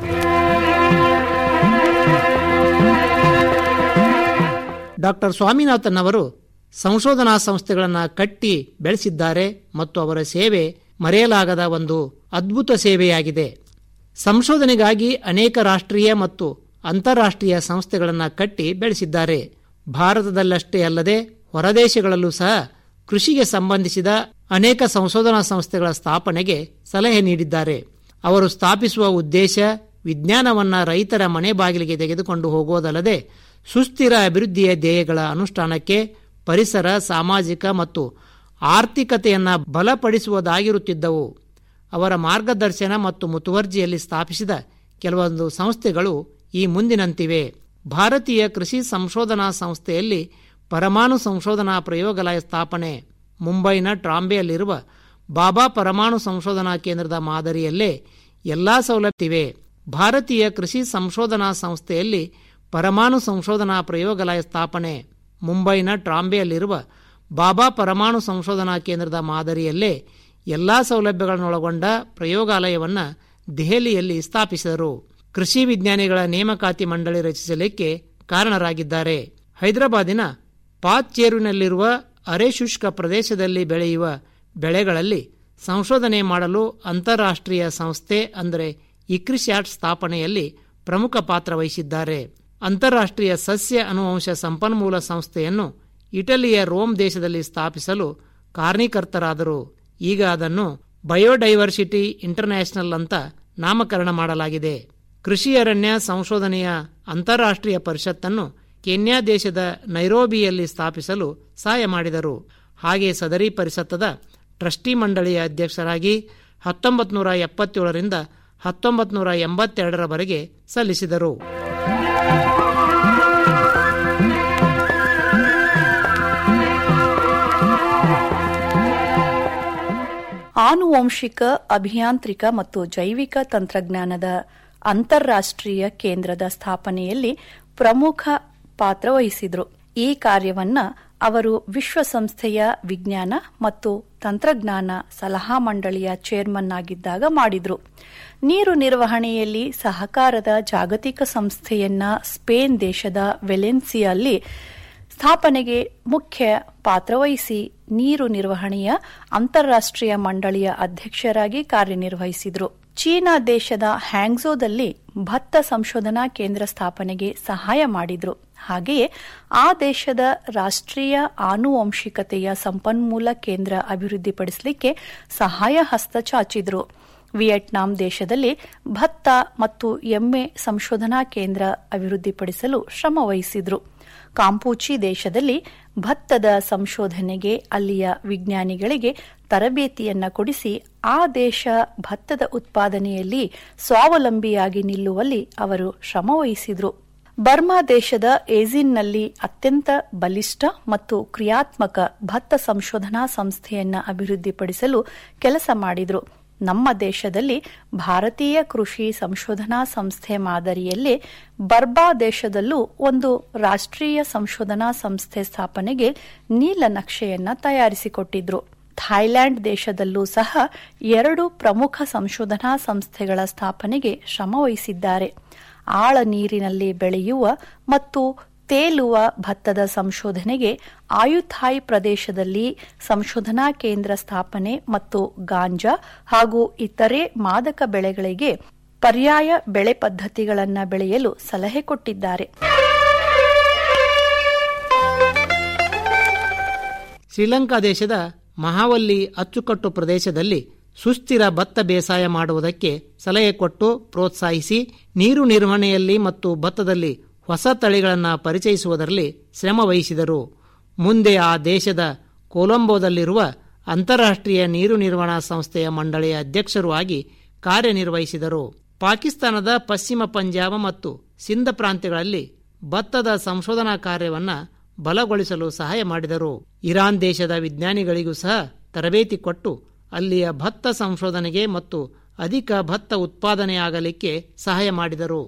S5: ಡಾಕ್ಟರ್ ಸ್ವಾಮಿನಾಥನ್ ಅವರು ಸಂಶೋಧನಾ ಸಂಸ್ಥೆಗಳನ್ನು ಕಟ್ಟಿ ಬೆಳೆಸಿದ್ದಾರೆ ಮತ್ತು ಅವರ ಸೇವೆ ಮರೆಯಲಾಗದ ಒಂದು ಅದ್ಭುತ ಸೇವೆಯಾಗಿದೆ ಸಂಶೋಧನೆಗಾಗಿ ಅನೇಕ ರಾಷ್ಟ್ರೀಯ ಮತ್ತು ಅಂತಾರಾಷ್ಟ್ರೀಯ ಸಂಸ್ಥೆಗಳನ್ನು ಕಟ್ಟಿ ಬೆಳೆಸಿದ್ದಾರೆ ಭಾರತದಲ್ಲಷ್ಟೇ ಅಲ್ಲದೆ ಹೊರದೇಶಗಳಲ್ಲೂ ಸಹ ಕೃಷಿಗೆ ಸಂಬಂಧಿಸಿದ ಅನೇಕ ಸಂಶೋಧನಾ ಸಂಸ್ಥೆಗಳ ಸ್ಥಾಪನೆಗೆ ಸಲಹೆ ನೀಡಿದ್ದಾರೆ ಅವರು ಸ್ಥಾಪಿಸುವ ಉದ್ದೇಶ ವಿಜ್ಞಾನವನ್ನ ರೈತರ ಮನೆ ಬಾಗಿಲಿಗೆ ತೆಗೆದುಕೊಂಡು ಹೋಗುವುದಲ್ಲದೆ ಸುಸ್ಥಿರ ಅಭಿವೃದ್ಧಿಯ ಧ್ಯೇಯಗಳ ಅನುಷ್ಠಾನಕ್ಕೆ ಪರಿಸರ ಸಾಮಾಜಿಕ ಮತ್ತು ಆರ್ಥಿಕತೆಯನ್ನ ಬಲಪಡಿಸುವುದಾಗಿರುತ್ತಿದ್ದವು ಅವರ ಮಾರ್ಗದರ್ಶನ ಮತ್ತು ಮುತುವರ್ಜಿಯಲ್ಲಿ ಸ್ಥಾಪಿಸಿದ ಕೆಲವೊಂದು ಸಂಸ್ಥೆಗಳು ಈ ಮುಂದಿನಂತಿವೆ ಭಾರತೀಯ ಕೃಷಿ ಸಂಶೋಧನಾ ಸಂಸ್ಥೆಯಲ್ಲಿ ಪರಮಾಣು ಸಂಶೋಧನಾ ಪ್ರಯೋಗಾಲಯ ಸ್ಥಾಪನೆ ಮುಂಬೈನ ಟ್ರಾಂಬೆಯಲ್ಲಿರುವ ಬಾಬಾ ಪರಮಾಣು ಸಂಶೋಧನಾ ಕೇಂದ್ರದ ಮಾದರಿಯಲ್ಲೇ ಎಲ್ಲಾ ಸೌಲಭ್ಯವಿವೆ ಭಾರತೀಯ ಕೃಷಿ ಸಂಶೋಧನಾ ಸಂಸ್ಥೆಯಲ್ಲಿ ಪರಮಾಣು ಸಂಶೋಧನಾ ಪ್ರಯೋಗಾಲಯ ಸ್ಥಾಪನೆ ಮುಂಬೈನ ಟ್ರಾಂಬೆಯಲ್ಲಿರುವ ಬಾಬಾ ಪರಮಾಣು ಸಂಶೋಧನಾ ಕೇಂದ್ರದ ಮಾದರಿಯಲ್ಲೇ ಎಲ್ಲಾ ಸೌಲಭ್ಯಗಳನ್ನೊಳಗೊಂಡ ಪ್ರಯೋಗಾಲಯವನ್ನು ದೆಹಲಿಯಲ್ಲಿ ಸ್ಥಾಪಿಸಿದರು ಕೃಷಿ ವಿಜ್ಞಾನಿಗಳ ನೇಮಕಾತಿ ಮಂಡಳಿ ರಚಿಸಲಿಕ್ಕೆ ಕಾರಣರಾಗಿದ್ದಾರೆ ಹೈದರಾಬಾದಿನ ಪಾಚ್ಚೇರುವಿನಲ್ಲಿರುವ ಅರೆಶುಷ್ಕ ಪ್ರದೇಶದಲ್ಲಿ ಬೆಳೆಯುವ ಬೆಳೆಗಳಲ್ಲಿ ಸಂಶೋಧನೆ ಮಾಡಲು ಅಂತಾರಾಷ್ಟ್ರೀಯ ಸಂಸ್ಥೆ ಅಂದರೆ ಇಕ್ರಿಶ್ಯಾಟ್ ಸ್ಥಾಪನೆಯಲ್ಲಿ ಪ್ರಮುಖ ಪಾತ್ರ ವಹಿಸಿದ್ದಾರೆ ಅಂತಾರಾಷ್ಟ್ರೀಯ ಸಸ್ಯ ಅನುವಂಶ ಸಂಪನ್ಮೂಲ ಸಂಸ್ಥೆಯನ್ನು ಇಟಲಿಯ ರೋಮ್ ದೇಶದಲ್ಲಿ ಸ್ಥಾಪಿಸಲು ಕಾರಣೀಕರ್ತರಾದರು ಈಗ ಅದನ್ನು ಬಯೋಡೈವರ್ಸಿಟಿ ಇಂಟರ್ನ್ಯಾಷನಲ್ ಅಂತ ನಾಮಕರಣ ಮಾಡಲಾಗಿದೆ ಕೃಷಿ ಅರಣ್ಯ ಸಂಶೋಧನೆಯ ಅಂತಾರಾಷ್ಟ್ರೀಯ ಪರಿಷತ್ತನ್ನು ಕೆನ್ಯಾ ದೇಶದ ನೈರೋಬಿಯಲ್ಲಿ ಸ್ಥಾಪಿಸಲು ಸಹಾಯ ಮಾಡಿದರು ಹಾಗೆ ಸದರಿ ಪರಿಷತ್ತದ ಟ್ರಸ್ಟಿ ಮಂಡಳಿಯ ಅಧ್ಯಕ್ಷರಾಗಿ ಹತ್ತೊಂಬತ್ತು ನೂರ ಎಪ್ಪತ್ತೇಳರಿಂದ ಹತ್ತೊಂಬತ್ತು ನೂರ ಎಂಬತ್ತೆರಡರವರೆಗೆ ಸಲ್ಲಿಸಿದರು
S2: ಆನುವಂಶಿಕ ಅಭಿಯಾಂತ್ರಿಕ ಮತ್ತು ಜೈವಿಕ ತಂತ್ರಜ್ಞಾನದ ಅಂತಾರಾಷ್ಟ್ರೀಯ ಕೇಂದ್ರದ ಸ್ಥಾಪನೆಯಲ್ಲಿ ಪ್ರಮುಖ ಪಾತ್ರ ವಹಿಸಿದ್ರು ಈ ಕಾರ್ಯವನ್ನ ಅವರು ವಿಶ್ವಸಂಸ್ಥೆಯ ವಿಜ್ಞಾನ ಮತ್ತು ತಂತ್ರಜ್ಞಾನ ಸಲಹಾ ಮಂಡಳಿಯ ಚೇರ್ಮನ್ ಆಗಿದ್ದಾಗ ಮಾಡಿದ್ರು ನೀರು ನಿರ್ವಹಣೆಯಲ್ಲಿ ಸಹಕಾರದ ಜಾಗತಿಕ ಸಂಸ್ಥೆಯನ್ನ ಸ್ಪೇನ್ ದೇಶದ ವೆಲೆನ್ಸಿಯಲ್ಲಿ ಸ್ಥಾಪನೆಗೆ ಮುಖ್ಯ ಪಾತ್ರ ವಹಿಸಿ ನೀರು ನಿರ್ವಹಣೆಯ ಅಂತಾರಾಷ್ಟ್ರೀಯ ಮಂಡಳಿಯ ಅಧ್ಯಕ್ಷರಾಗಿ ಕಾರ್ಯನಿರ್ವಹಿಸಿದರು ಚೀನಾ ದೇಶದ ಹ್ಯಾಂಗ್ಝೋದಲ್ಲಿ ಭತ್ತ ಸಂಶೋಧನಾ ಕೇಂದ್ರ ಸ್ಥಾಪನೆಗೆ ಸಹಾಯ ಮಾಡಿದ್ರು ಹಾಗೆಯೇ ಆ ದೇಶದ ರಾಷ್ಟ್ರೀಯ ಆನುವಂಶಿಕತೆಯ ಸಂಪನ್ಮೂಲ ಕೇಂದ್ರ ಅಭಿವೃದ್ಧಿಪಡಿಸಲಿಕ್ಕೆ ಸಹಾಯ ಹಸ್ತ ಚಾಚಿದ್ರು ವಿಯೆಟ್ನಾಂ ದೇಶದಲ್ಲಿ ಭತ್ತ ಮತ್ತು ಎಮ್ಮೆ ಸಂಶೋಧನಾ ಕೇಂದ್ರ ಅಭಿವೃದ್ಧಿಪಡಿಸಲು ಶ್ರಮ ವಹಿಸಿದ್ರು ಕಾಂಪೂಚಿ ದೇಶದಲ್ಲಿ ಭತ್ತದ ಸಂಶೋಧನೆಗೆ ಅಲ್ಲಿಯ ವಿಜ್ಞಾನಿಗಳಿಗೆ ತರಬೇತಿಯನ್ನ ಕೊಡಿಸಿ ಆ ದೇಶ ಭತ್ತದ ಉತ್ಪಾದನೆಯಲ್ಲಿ ಸ್ವಾವಲಂಬಿಯಾಗಿ ನಿಲ್ಲುವಲ್ಲಿ ಅವರು ಶ್ರಮ ವಹಿಸಿದ್ರು ಬರ್ಮಾ ದೇಶದ ಏಜಿನ್ನಲ್ಲಿ ಅತ್ಯಂತ ಬಲಿಷ್ಠ ಮತ್ತು ಕ್ರಿಯಾತ್ಮಕ ಭತ್ತ ಸಂಶೋಧನಾ ಸಂಸ್ಥೆಯನ್ನ ಅಭಿವೃದ್ಧಿಪಡಿಸಲು ಕೆಲಸ ಮಾಡಿದ್ರು ನಮ್ಮ ದೇಶದಲ್ಲಿ ಭಾರತೀಯ ಕೃಷಿ ಸಂಶೋಧನಾ ಸಂಸ್ಥೆ ಮಾದರಿಯಲ್ಲೇ ಬರ್ಬಾ ದೇಶದಲ್ಲೂ ಒಂದು ರಾಷ್ಟ್ರೀಯ ಸಂಶೋಧನಾ ಸಂಸ್ಥೆ ಸ್ಥಾಪನೆಗೆ ನೀಲನಕ್ಷೆಯನ್ನ ತಯಾರಿಸಿಕೊಟ್ಟಿದ್ರು ಥಾಯ್ಲ್ಯಾಂಡ್ ದೇಶದಲ್ಲೂ ಸಹ ಎರಡು ಪ್ರಮುಖ ಸಂಶೋಧನಾ ಸಂಸ್ಥೆಗಳ ಸ್ಥಾಪನೆಗೆ ಶ್ರಮ ವಹಿಸಿದ್ದಾರೆ ಆಳ ನೀರಿನಲ್ಲಿ ಬೆಳೆಯುವ ಮತ್ತು ತೇಲುವ ಭತ್ತದ ಸಂಶೋಧನೆಗೆ ಆಯುಥಾಯ್ ಪ್ರದೇಶದಲ್ಲಿ ಸಂಶೋಧನಾ ಕೇಂದ್ರ ಸ್ಥಾಪನೆ ಮತ್ತು ಗಾಂಜಾ ಹಾಗೂ ಇತರೆ ಮಾದಕ ಬೆಳೆಗಳಿಗೆ ಪರ್ಯಾಯ ಬೆಳೆ ಪದ್ಧತಿಗಳನ್ನು ಬೆಳೆಯಲು ಸಲಹೆ ಕೊಟ್ಟಿದ್ದಾರೆ
S5: ಶ್ರೀಲಂಕಾ ದೇಶದ ಮಹಾವಲ್ಲಿ ಅಚ್ಚುಕಟ್ಟು ಪ್ರದೇಶದಲ್ಲಿ ಸುಸ್ಥಿರ ಭತ್ತ ಬೇಸಾಯ ಮಾಡುವುದಕ್ಕೆ ಸಲಹೆ ಕೊಟ್ಟು ಪ್ರೋತ್ಸಾಹಿಸಿ ನೀರು ನಿರ್ವಹಣೆಯಲ್ಲಿ ಮತ್ತು ಭತ್ತದಲ್ಲಿ ಹೊಸ ತಳಿಗಳನ್ನು ಪರಿಚಯಿಸುವುದರಲ್ಲಿ ಶ್ರಮ ವಹಿಸಿದರು ಮುಂದೆ ಆ ದೇಶದ ಕೊಲಂಬೋದಲ್ಲಿರುವ ಅಂತಾರಾಷ್ಟ್ರೀಯ ನೀರು ನಿರ್ವಹಣಾ ಸಂಸ್ಥೆಯ ಮಂಡಳಿಯ ಅಧ್ಯಕ್ಷರೂ ಆಗಿ ಕಾರ್ಯನಿರ್ವಹಿಸಿದರು ಪಾಕಿಸ್ತಾನದ ಪಶ್ಚಿಮ ಪಂಜಾಬ ಮತ್ತು ಸಿಂಧ ಪ್ರಾಂತ್ಯಗಳಲ್ಲಿ ಭತ್ತದ ಸಂಶೋಧನಾ ಕಾರ್ಯವನ್ನು ಬಲಗೊಳಿಸಲು ಸಹಾಯ ಮಾಡಿದರು ಇರಾನ್ ದೇಶದ ವಿಜ್ಞಾನಿಗಳಿಗೂ ಸಹ ತರಬೇತಿ ಕೊಟ್ಟು ಅಲ್ಲಿಯ ಭತ್ತ ಸಂಶೋಧನೆಗೆ ಮತ್ತು ಅಧಿಕ ಭತ್ತ ಉತ್ಪಾದನೆಯಾಗಲಿಕ್ಕೆ ಸಹಾಯ ಮಾಡಿದರು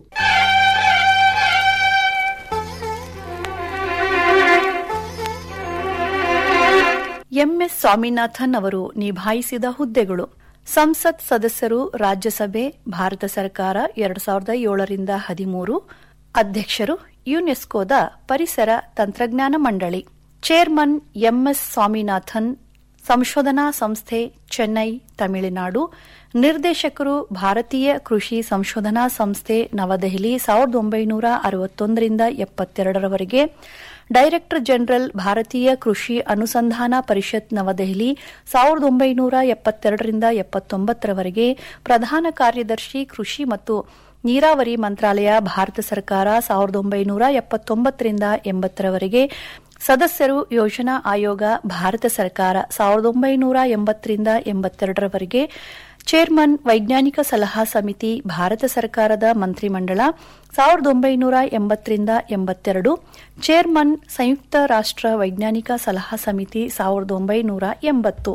S2: ಎಂಎಸ್ ಸ್ವಾಮಿನಾಥನ್ ಅವರು ನಿಭಾಯಿಸಿದ ಹುದ್ದೆಗಳು ಸಂಸತ್ ಸದಸ್ಯರು ರಾಜ್ಯಸಭೆ ಭಾರತ ಸರ್ಕಾರ ಎರಡು ಸಾವಿರದ ಏಳರಿಂದ ಹದಿಮೂರು ಅಧ್ಯಕ್ಷರು ಯುನೆಸ್ಕೋದ ಪರಿಸರ ತಂತ್ರಜ್ಞಾನ ಮಂಡಳಿ ಚೇರ್ಮನ್ ಎಂಎಸ್ ಸ್ವಾಮಿನಾಥನ್ ಸಂಶೋಧನಾ ಸಂಸ್ಥೆ ಚೆನ್ನೈ ತಮಿಳುನಾಡು ನಿರ್ದೇಶಕರು ಭಾರತೀಯ ಕೃಷಿ ಸಂಶೋಧನಾ ಸಂಸ್ಥೆ ನವದೆಹಲಿ ಸಾವಿರದ ಒಂಬೈನೂರ ಅರವತ್ತೊಂದರಿಂದ ಎಪ್ಪತ್ತೆರಡರವರೆಗೆ ಡೈರೆಕ್ಟರ್ ಜನರಲ್ ಭಾರತೀಯ ಕೃಷಿ ಅನುಸಂಧಾನ ಪರಿಷತ್ ನವದೆಹಲಿ ಸಾವಿರದ ಒಂಬೈನೂರ ಎಪ್ಪತ್ತೆರಡರಿಂದ ಎಪ್ಪತ್ತೊಂಬತ್ತರವರೆಗೆ ಪ್ರಧಾನ ಕಾರ್ಯದರ್ಶಿ ಕೃಷಿ ಮತ್ತು ನೀರಾವರಿ ಮಂತ್ರಾಲಯ ಭಾರತ ಸರ್ಕಾರ ಸಾವಿರದ ಒಂಬೈನೂರ ಎಪ್ಪತ್ತೊಂಬತ್ತರಿಂದ ಎಂಬತ್ತರವರೆಗೆ ಸದಸ್ಯರು ಯೋಜನಾ ಆಯೋಗ ಭಾರತ ಸರ್ಕಾರ ಸಾವಿರದ ಒಂಬೈನೂರ ಎಂಬತ್ತರಿಂದ ಎಂಬತ್ತೆರಡರವರೆಗೆ ಚೇರ್ಮನ್ ವೈಜ್ಞಾನಿಕ ಸಲಹಾ ಸಮಿತಿ ಭಾರತ ಸರ್ಕಾರದ ಮಂತ್ರಿಮಂಡಲ ಸಾವಿರದ ಒಂಬೈನೂರ ಎಂಬತ್ತರಿಂದ ಎಂಬತ್ತೆರಡು ಚೇರ್ಮನ್ ಸಂಯುಕ್ತ ರಾಷ್ಟ್ರ ವೈಜ್ಞಾನಿಕ ಸಲಹಾ ಸಮಿತಿ ಸಾವಿರದ ಒಂಬೈನೂರ ಎಂಬತ್ತು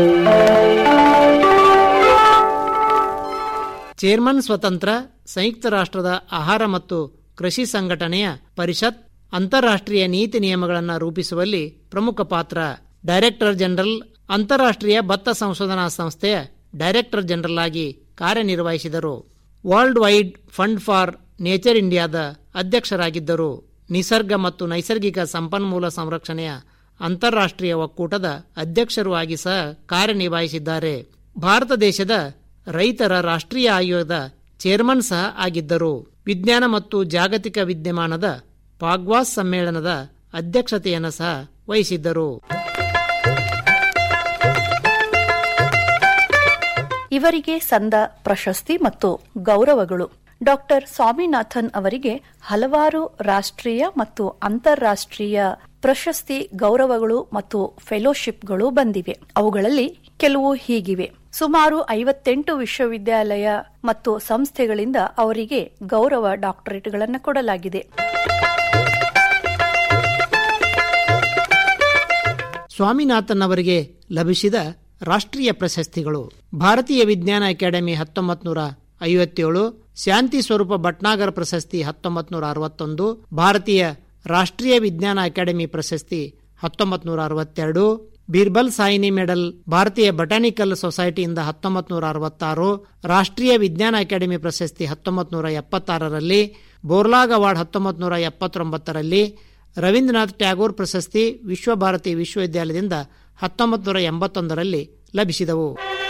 S5: ಚೇರ್ಮನ್ ಸ್ವತಂತ್ರ ಸಂಯುಕ್ತ ರಾಷ್ಟ್ರದ ಆಹಾರ ಮತ್ತು ಕೃಷಿ ಸಂಘಟನೆಯ ಪರಿಷತ್ ಅಂತಾರಾಷ್ಟ್ರೀಯ ನೀತಿ ನಿಯಮಗಳನ್ನು ರೂಪಿಸುವಲ್ಲಿ ಪ್ರಮುಖ ಪಾತ್ರ ಡೈರೆಕ್ಟರ್ ಜನರಲ್ ಅಂತಾರಾಷ್ಟ್ರೀಯ ಭತ್ತ ಸಂಶೋಧನಾ ಸಂಸ್ಥೆಯ ಡೈರೆಕ್ಟರ್ ಜನರಲ್ ಆಗಿ ಕಾರ್ಯನಿರ್ವಹಿಸಿದರು world wide fund for nature ಇಂಡಿಯಾದ ಅಧ್ಯಕ್ಷರಾಗಿದ್ದರು ನಿಸರ್ಗ ಮತ್ತು ನೈಸರ್ಗಿಕ ಸಂಪನ್ಮೂಲ ಸಂರಕ್ಷಣೆಯ ಅಂತಾರಾಷ್ಟ್ರೀಯ ಒಕ್ಕೂಟದ ಅಧ್ಯಕ್ಷರೂ ಆಗಿ ಸಹ ಕಾರ್ಯನಿರ್ವಹಿಸಿದ್ದಾರೆ ಭಾರತ ದೇಶದ ರೈತರ ರಾಷ್ಟ್ರೀಯ ಆಯೋಗದ ಚೇರ್ಮನ್ ಸಹ ಆಗಿದ್ದರು ವಿಜ್ಞಾನ ಮತ್ತು ಜಾಗತಿಕ ವಿದ್ಯಮಾನದ ಪಾಗ್ವಾಸ್ ಸಮ್ಮೇಳನದ ಅಧ್ಯಕ್ಷತೆಯನ್ನು ಸಹ ವಹಿಸಿದ್ದರು
S2: ಇವರಿಗೆ ಸಂದ ಪ್ರಶಸ್ತಿ ಮತ್ತು ಗೌರವಗಳು ಡಾಕ್ಟರ್ ಸ್ವಾಮಿನಾಥನ್ ಅವರಿಗೆ ಹಲವಾರು ರಾಷ್ಟ್ರೀಯ ಮತ್ತು ಅಂತಾರಾಷ್ಟ್ರೀಯ ಪ್ರಶಸ್ತಿ ಗೌರವಗಳು ಮತ್ತು ಫೆಲೋಶಿಪ್ಗಳು ಬಂದಿವೆ ಅವುಗಳಲ್ಲಿ ಕೆಲವು ಹೀಗಿವೆ ಸುಮಾರು ಐವತ್ತೆಂಟು ವಿಶ್ವವಿದ್ಯಾಲಯ ಮತ್ತು ಸಂಸ್ಥೆಗಳಿಂದ ಅವರಿಗೆ ಗೌರವ ಡಾಕ್ಟರೇಟ್ಗಳನ್ನು ಕೊಡಲಾಗಿದೆ
S5: ಸ್ವಾಮಿನಾಥನ್ ಅವರಿಗೆ ಲಭಿಸಿದ ರಾಷ್ಟ್ರೀಯ ಪ್ರಶಸ್ತಿಗಳು ಭಾರತೀಯ ವಿಜ್ಞಾನ ಅಕಾಡೆಮಿ ಹತ್ತೊಂಬತ್ತು ನೂರ ಐವತ್ತೇಳು ಶಾಂತಿ ಸ್ವರೂಪ ಭಟ್ನಾಗರ್ ಪ್ರಶಸ್ತಿ ಹತ್ತೊಂಬತ್ತು ನೂರ ಅರವತ್ತೊಂದು ಭಾರತೀಯ ರಾಷ್ಟ್ರೀಯ ವಿಜ್ಞಾನ ಅಕಾಡೆಮಿ ಪ್ರಶಸ್ತಿ ಹತ್ತೊಂಬತ್ತು ನೂರ ಅರವತ್ತೆರಡು ಬೀರ್ಬಲ್ ಸಾಯಿನಿ ಮೆಡಲ್ ಭಾರತೀಯ ಬಟಾನಿಕಲ್ ಸೊಸೈಟಿಯಿಂದ ಹತ್ತೊಂಬತ್ತು ನೂರ ಅರವತ್ತಾರು ರಾಷ್ಟ್ರೀಯ ವಿಜ್ಞಾನ ಅಕಾಡೆಮಿ ಪ್ರಶಸ್ತಿ ಹತ್ತೊಂಬತ್ತು ನೂರ ಎಪ್ಪತ್ತಾರರಲ್ಲಿ ಬೋರ್ಲಾಗ್ ಅವಾರ್ಡ್ ಹತ್ತೊಂಬತ್ತು ನೂರ ಎಪ್ಪತ್ತೊಂಬತ್ತರಲ್ಲಿ ರವೀಂದ್ರನಾಥ್ ಟ್ಯಾಗೋರ್ ಪ್ರಶಸ್ತಿ ವಿಶ್ವಭಾರತಿ ವಿಶ್ವವಿದ್ಯಾಲಯದಿಂದ ಹತ್ತೊಂಬತ್ತು ನೂರ ಎಂಬತ್ತೊಂದರಲ್ಲಿ ಲಭಿಸಿದವು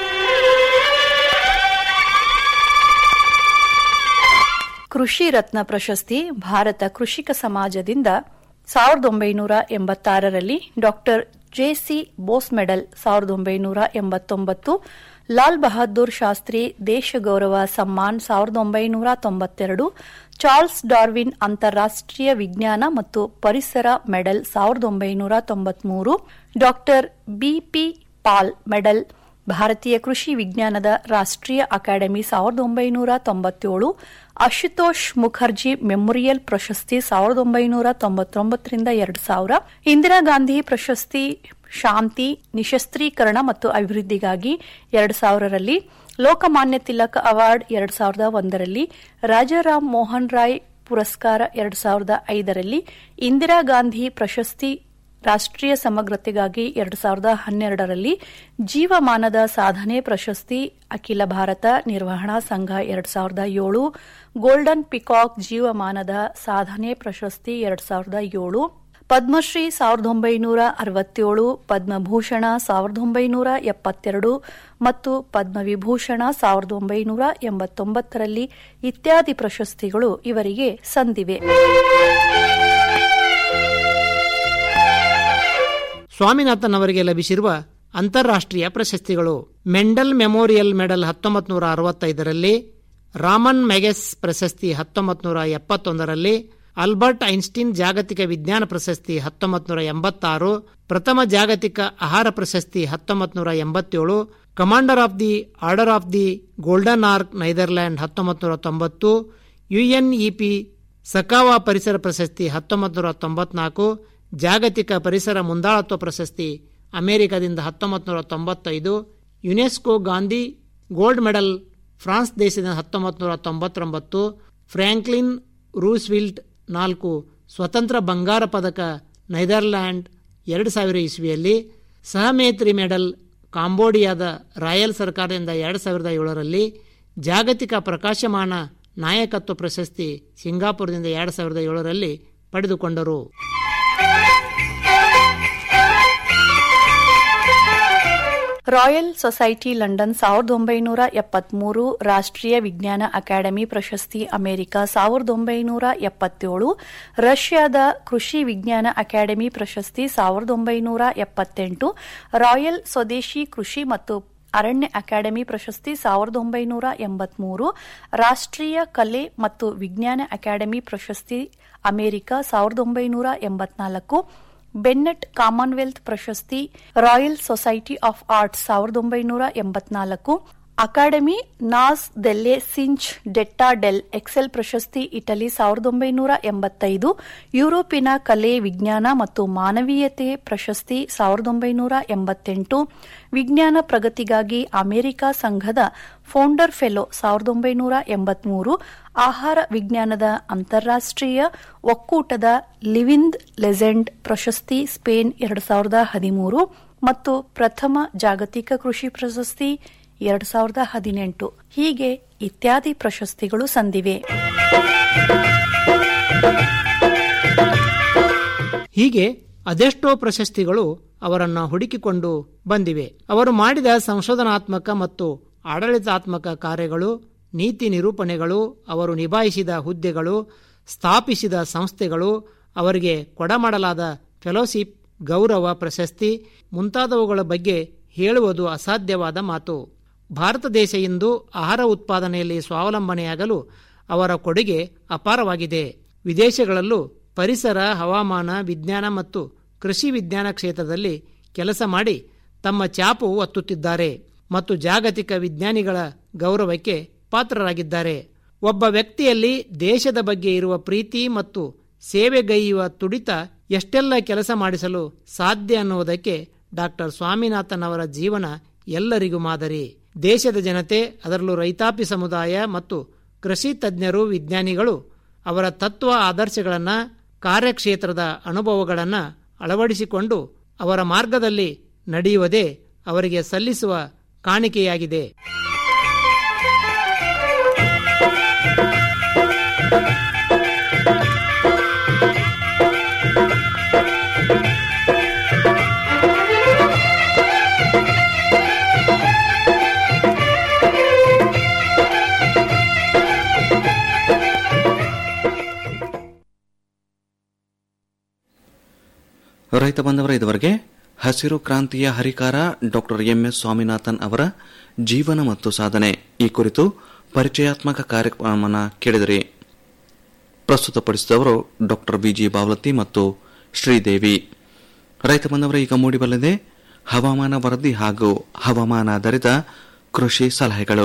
S2: ಕೃಷಿ ರತ್ನ ಪ್ರಶಸ್ತಿ ಭಾರತ ಕೃಷಿಕ ಸಮಾಜದಿಂದ ಸಾವಿರದ ಒಂಬೈನೂರ ಎಂಬತ್ತಾರರಲ್ಲಿ ಡಾಕ್ಟರ್ ಜೆಸಿ ಬೋಸ್ ಮೆಡಲ್ ಸಾವಿರದ ಒಂಬೈನೂರ ಎಂಬತ್ತೊಂಬತ್ತು ಲಾಲ್ ಬಹದ್ದೂರ್ ಶಾಸ್ತ್ರಿ ದೇಶ ಗೌರವ ಸಮ್ಮಾನ್ ಸಾವಿರದ ಒಂಬೈನೂರ ತೊಂಬತ್ತೆರಡು ಚಾರ್ಲ್ಸ್ ಡಾರ್ವಿನ್ ಅಂತಾರಾಷ್ಟ್ರೀಯ ವಿಜ್ಞಾನ ಮತ್ತು ಪರಿಸರ ಮೆಡಲ್ ಸಾವಿರದ ಒಂಬೈನೂರ ತೊಂಬತ್ಮೂರು ಡಾಕ್ಟರ್ ಬಿಪಿ ಪಾಲ್ ಮೆಡಲ್ ಭಾರತೀಯ ಕೃಷಿ ವಿಜ್ಞಾನದ ರಾಷ್ಟ್ರೀಯ ಅಕಾಡೆಮಿ ಸಾವಿರದ ಒಂಬೈನೂರ ತೊಂಬತ್ತೇಳು ಅಶುತೋಷ್ ಮುಖರ್ಜಿ ಮೆಮೊರಿಯಲ್ ಪ್ರಶಸ್ತಿ ಸಾವಿರದ ಒಂಬೈನೂರ ತೊಂಬತ್ತೊಂಬತ್ತರಿಂದ ಎರಡು ಸಾವಿರ ಇಂದಿರಾ ಗಾಂಧಿ ಪ್ರಶಸ್ತಿ ಶಾಂತಿ ನಿಶಸ್ತ್ರೀಕರಣ ಮತ್ತು ಅಭಿವೃದ್ಧಿಗಾಗಿ ಎರಡು ಸಾವಿರರಲ್ಲಿ ಲೋಕಮಾನ್ಯ ತಿಲಕ್ ಅವಾರ್ಡ್ ಎರಡು ಸಾವಿರದ ಒಂದರಲ್ಲಿ ರಾಜಾರಾಮ್ ಮೋಹನ್ ರಾಯ್ ಪುರಸ್ಕಾರ ಎರಡು ಸಾವಿರದ ಐದರಲ್ಲಿ ಇಂದಿರಾ ಗಾಂಧಿ ಪ್ರಶಸ್ತಿ ರಾಷ್ಟ್ರೀಯ ಸಮಗ್ರತೆಗಾಗಿ ಎರಡು ಸಾವಿರದ ಹನ್ನೆರಡರಲ್ಲಿ ಜೀವಮಾನದ ಸಾಧನೆ ಪ್ರಶಸ್ತಿ ಅಖಿಲ ಭಾರತ ನಿರ್ವಹಣಾ ಸಂಘ ಎರಡು ಸಾವಿರದ ಏಳು ಗೋಲ್ಡನ್ ಪಿಕಾಕ್ ಜೀವಮಾನದ ಸಾಧನೆ ಪ್ರಶಸ್ತಿ ಎರಡು ಸಾವಿರದ ಏಳು ಪದ್ಮಶ್ರೀ ಸಾವಿರದ ಒಂಬೈನೂರ ಅರವತ್ತೇಳು ಪದ್ಮಭೂಷಣ ಸಾವಿರದ ಒಂಬೈನೂರ ಎಪ್ಪತ್ತೆರಡು ಮತ್ತು ಪದ್ಮವಿಭೂಷಣ ಸಾವಿರದ ಒಂಬೈನೂರ ಎಂಬತ್ತೊಂಬತ್ತರಲ್ಲಿ ಇತ್ಯಾದಿ ಪ್ರಶಸ್ತಿಗಳು ಇವರಿಗೆ ಸಂದಿವೆ
S5: ಸ್ವಾಮಿನಾಥನ್ ಅವರಿಗೆ ಲಭಿಸಿರುವ ಅಂತಾರಾಷ್ಟ್ರೀಯ ಪ್ರಶಸ್ತಿಗಳು ಮೆಂಡಲ್ ಮೆಮೋರಿಯಲ್ ಮೆಡಲ್ ಹತ್ತೊಂಬತ್ತು ನೂರ ಅರವತ್ತೈದರಲ್ಲಿ ರಾಮನ್ ಮೆಗೆಸ್ ಪ್ರಶಸ್ತಿ ಹತ್ತೊಂಬತ್ತು ನೂರ ಎಪ್ಪತ್ತೊಂದರಲ್ಲಿ ಆಲ್ಬರ್ಟ್ ಐನ್ಸ್ಟೀನ್ ಜಾಗತಿಕ ವಿಜ್ಞಾನ ಪ್ರಶಸ್ತಿ ಹತ್ತೊಂಬತ್ತು ನೂರ ಎಂಬತ್ತಾರು ಪ್ರಥಮ ಜಾಗತಿಕ ಆಹಾರ ಪ್ರಶಸ್ತಿ ಹತ್ತೊಂಬತ್ತು ನೂರ ಎಂಬತ್ತೇಳು commander of the order of the golden ark Netherland ಹತ್ತೊಂಬತ್ತು ನೂರ ತೊಂಬತ್ತು ಯುಎನ್ಇಪಿ ಸಕಾವಾ ಪರಿಸರ ಪ್ರಶಸ್ತಿ ಹತ್ತೊಂಬತ್ತು ನೂರ ತೊಂಬತ್ನಾಲ್ಕು ಜಾಗತಿಕ ಪರಿಸರ ಮುಂದಾಳತ್ವ ಪ್ರಶಸ್ತಿ ಅಮೆರಿಕದಿಂದ ಹತ್ತೊಂಬತ್ತು ನೂರ ತೊಂಬತ್ತೈದು UNESCO Gandhi gold medal France ದೇಶದಿಂದ ಹತ್ತೊಂಬತ್ತು ನೂರ ತೊಂಬತ್ತೊಂಬತ್ತು ಫ್ರ್ಯಾಂಕ್ಲಿನ್ ರೂಸ್ವಿಲ್ಟ್ ನಾಲ್ಕು ಸ್ವತಂತ್ರ ಬಂಗಾರ ಪದಕ ನೈದರ್ಲ್ಯಾಂಡ್ ಎರಡು ಸಾವಿರ ಇಸ್ವಿಯಲ್ಲಿ ಸಹಮೇತ್ರಿ ಮೆಡಲ್ ಕಾಂಬೋಡಿಯಾದ ರಾಯಲ್ ಸರ್ಕಾರದಿಂದ ಎರಡು ಸಾವಿರದ ಏಳರಲ್ಲಿ ಜಾಗತಿಕ ಪ್ರಕಾಶಮಾನ ನಾಯಕತ್ವ ಪ್ರಶಸ್ತಿ ಸಿಂಗಾಪುರದಿಂದ ಎರಡು ಸಾವಿರದ ಏಳರಲ್ಲಿ ಪಡೆದುಕೊಂಡರು
S2: ರಾಯಲ್ ಸೊಸೈಟಿ ಲಂಡನ್ ಸಾವಿರದ ಒಂಬೈನೂರ ಎಪ್ಪತ್ಮೂರು ರಾಷ್ಟ್ರೀಯ ವಿಜ್ಞಾನ ಅಕಾಡೆಮಿ ಪ್ರಶಸ್ತಿ ಅಮೆರಿಕ ಸಾವಿರದ ಒಂಬೈನೂರ ಎಪ್ಪತ್ತೇಳು ರಷ್ಯಾದ ಕೃಷಿ ವಿಜ್ಞಾನ ಅಕಾಡೆಮಿ ಪ್ರಶಸ್ತಿ ಸಾವಿರದ ಒಂಬೈನೂರ ಎಪ್ಪತ್ತೆಂಟು ರಾಯಲ್ ಸ್ವದೇಶಿ ಕೃಷಿ ಮತ್ತು ಅರಣ್ಯ ಅಕಾಡೆಮಿ ಪ್ರಶಸ್ತಿ ಸಾವಿರದ ಒಂಬೈನೂರ ಎಂಬತ್ಮೂರು ರಾಷ್ಟ್ರೀಯ ಕಲೆ ಮತ್ತು ವಿಜ್ಞಾನ ಅಕಾಡೆಮಿ ಪ್ರಶಸ್ತಿ ಅಮೆರಿಕ ಸಾವಿರದ ಒಂಬೈನೂರ ಎಂಬತ್ನಾಲ್ಕು ಬೆನ್ನೆಟ್ ಕಾಮನ್ವೆಲ್ತ್ ಪ್ರಶಸ್ತಿ ರಾಯಲ್ ಸೊಸೈಟಿ ಆಫ್ ಆರ್ಟ್ಸ್ ಸಾವಿರದ ಒಂಬೈನೂರ ಎಂಬತ್ನಾಲ್ಕು ಅಕಾಡೆಮಿ ನಾಸ್ ದೆಲ್ಲೆ ಸಿಂಚ್ ಡೆಟ್ಟಾ ಡೆಲ್ ಎಕ್ಸೆಲ್ ಪ್ರಶಸ್ತಿ ಇಟಲಿ ಸಾವಿರದ ಒಂಬೈನೂರ ಎಂಬತ್ತೈದು ಯುರೋಪಿನ ಕಲೆ ವಿಜ್ಞಾನ ಮತ್ತು ಮಾನವೀಯತೆ ಪ್ರಶಸ್ತಿ ಸಾವಿರದ ಒಂಬೈನೂರ ಎಂಬತ್ತೆಂಟು ವಿಜ್ಞಾನ ಪ್ರಗತಿಗಾಗಿ ಅಮೆರಿಕ ಸಂಘದ ಫೌಂಡರ್ ಫೆಲೋ ಸಾವಿರದ ಒಂಬೈನೂರ ಎಂಬತ್ಮೂರು ಆಹಾರ ವಿಜ್ಞಾನದ ಅಂತಾರಾಷ್ಟ್ರೀಯ ಒಕ್ಕೂಟದ ಲಿವಿಂದ್ ಲೆಜೆಂಡ್ ಪ್ರಶಸ್ತಿ ಸ್ಪೇನ್ ಎರಡು ಸಾವಿರದ ಹದಿಮೂರು ಮತ್ತು ಪ್ರಥಮ ಜಾಗತಿಕ ಕೃಷಿ ಪ್ರಶಸ್ತಿ ಎರಡು ಸಾವಿರದ ಹದಿನೆಂಟು ಹೀಗೆ ಇತ್ಯಾದಿ ಪ್ರಶಸ್ತಿಗಳು ಸಂದಿವೆ
S5: ಹೀಗೆ ಅದೆಷ್ಟೋ ಪ್ರಶಸ್ತಿಗಳು ಅವರನ್ನು ಹುಡುಕಿಕೊಂಡು ಬಂದಿವೆ ಅವರು ಮಾಡಿದ ಸಂಶೋಧನಾತ್ಮಕ ಮತ್ತು ಆಡಳಿತಾತ್ಮಕ ಕಾರ್ಯಗಳು ನೀತಿ ನಿರೂಪಣೆಗಳು ಅವರು ನಿಭಾಯಿಸಿದ ಹುದ್ದೆಗಳು ಸ್ಥಾಪಿಸಿದ ಸಂಸ್ಥೆಗಳು ಅವರಿಗೆ ಕೊಡಮಾಡಲಾದ ಫೆಲೋಶಿಪ್ ಗೌರವ ಪ್ರಶಸ್ತಿ ಮುಂತಾದವುಗಳ ಬಗ್ಗೆ ಹೇಳುವುದು ಅಸಾಧ್ಯವಾದ ಮಾತು ಭಾರತ ದೇಶ ಇಂದು ಆಹಾರ ಉತ್ಪಾದನೆಯಲ್ಲಿ ಸ್ವಾವಲಂಬನೆಯಾಗಲು ಅವರ ಕೊಡುಗೆ ಅಪಾರವಾಗಿದೆ ವಿದೇಶಗಳಲ್ಲೂ ಪರಿಸರ ಹವಾಮಾನ ವಿಜ್ಞಾನ ಮತ್ತು ಕೃಷಿ ವಿಜ್ಞಾನ ಕ್ಷೇತ್ರದಲ್ಲಿ ಕೆಲಸ ಮಾಡಿ ತಮ್ಮ ಚಾಪು ಒತ್ತುತ್ತಿದ್ದಾರೆ ಮತ್ತು ಜಾಗತಿಕ ವಿಜ್ಞಾನಿಗಳ ಗೌರವಕ್ಕೆ ಪಾತ್ರರಾಗಿದ್ದಾರೆ ಒಬ್ಬ ವ್ಯಕ್ತಿಯಲ್ಲಿ ದೇಶದ ಬಗ್ಗೆ ಇರುವ ಪ್ರೀತಿ ಮತ್ತು ಸೇವೆಗೈಯುವ ತುಡಿತ ಎಷ್ಟೆಲ್ಲ ಕೆಲಸ ಮಾಡಿಸಲು ಸಾಧ್ಯ ಅನ್ನುವುದಕ್ಕೆ ಡಾಕ್ಟರ್ ಸ್ವಾಮಿನಾಥನ್ ಅವರ ಜೀವನ ಎಲ್ಲರಿಗೂ ಮಾದರಿ ದೇಶದ ಜನತೆ ಅದರಲ್ಲೂ ರೈತಾಪಿ ಸಮುದಾಯ ಮತ್ತು ಕೃಷಿ ತಜ್ಞರು ವಿಜ್ಞಾನಿಗಳು ಅವರ ತತ್ವ ಆದರ್ಶಗಳನ್ನು ಕಾರ್ಯಕ್ಷೇತ್ರದ ಅನುಭವಗಳನ್ನು ಅಳವಡಿಸಿಕೊಂಡು ಅವರ ಮಾರ್ಗದಲ್ಲಿ ನಡೆಯುವುದೇ ಅವರಿಗೆ ಸಲ್ಲಿಸುವ ಕಾಣಿಕೆಯಾಗಿದೆ
S4: ರೈತ ಬಂದವರ ಇದುವರೆಗೆ ಹಸಿರು ಕ್ರಾಂತಿಯ ಹರಿಕಾರ ಡಾಕ್ಟರ್ ಎಂಎಸ್ ಸ್ವಾಮಿನಾಥನ್ ಅವರ ಜೀವನ ಮತ್ತು ಸಾಧನೆ ಈ ಕುರಿತು ಪರಿಚಯಾತ್ಮಕ ಕಾರ್ಯಕ್ರಮನ ಕೇಳಿದಿರಿ ಪ್ರಸ್ತುತಪಡಿಸಿದವರು ಡಾಕ್ಟರ್ ಬಿಜಿ ಬಾವಲತ್ತಿ ಮತ್ತು ಶ್ರೀದೇವಿ ರೈತ ಬಂದವರ ಈಗ ಮೂಡಿಬಲ್ಲದೆ ಹವಾಮಾನ ವರದಿ ಹಾಗೂ ಹವಾಮಾನಾಧಾರಿತ ಕೃಷಿ ಸಲಹೆಗಳು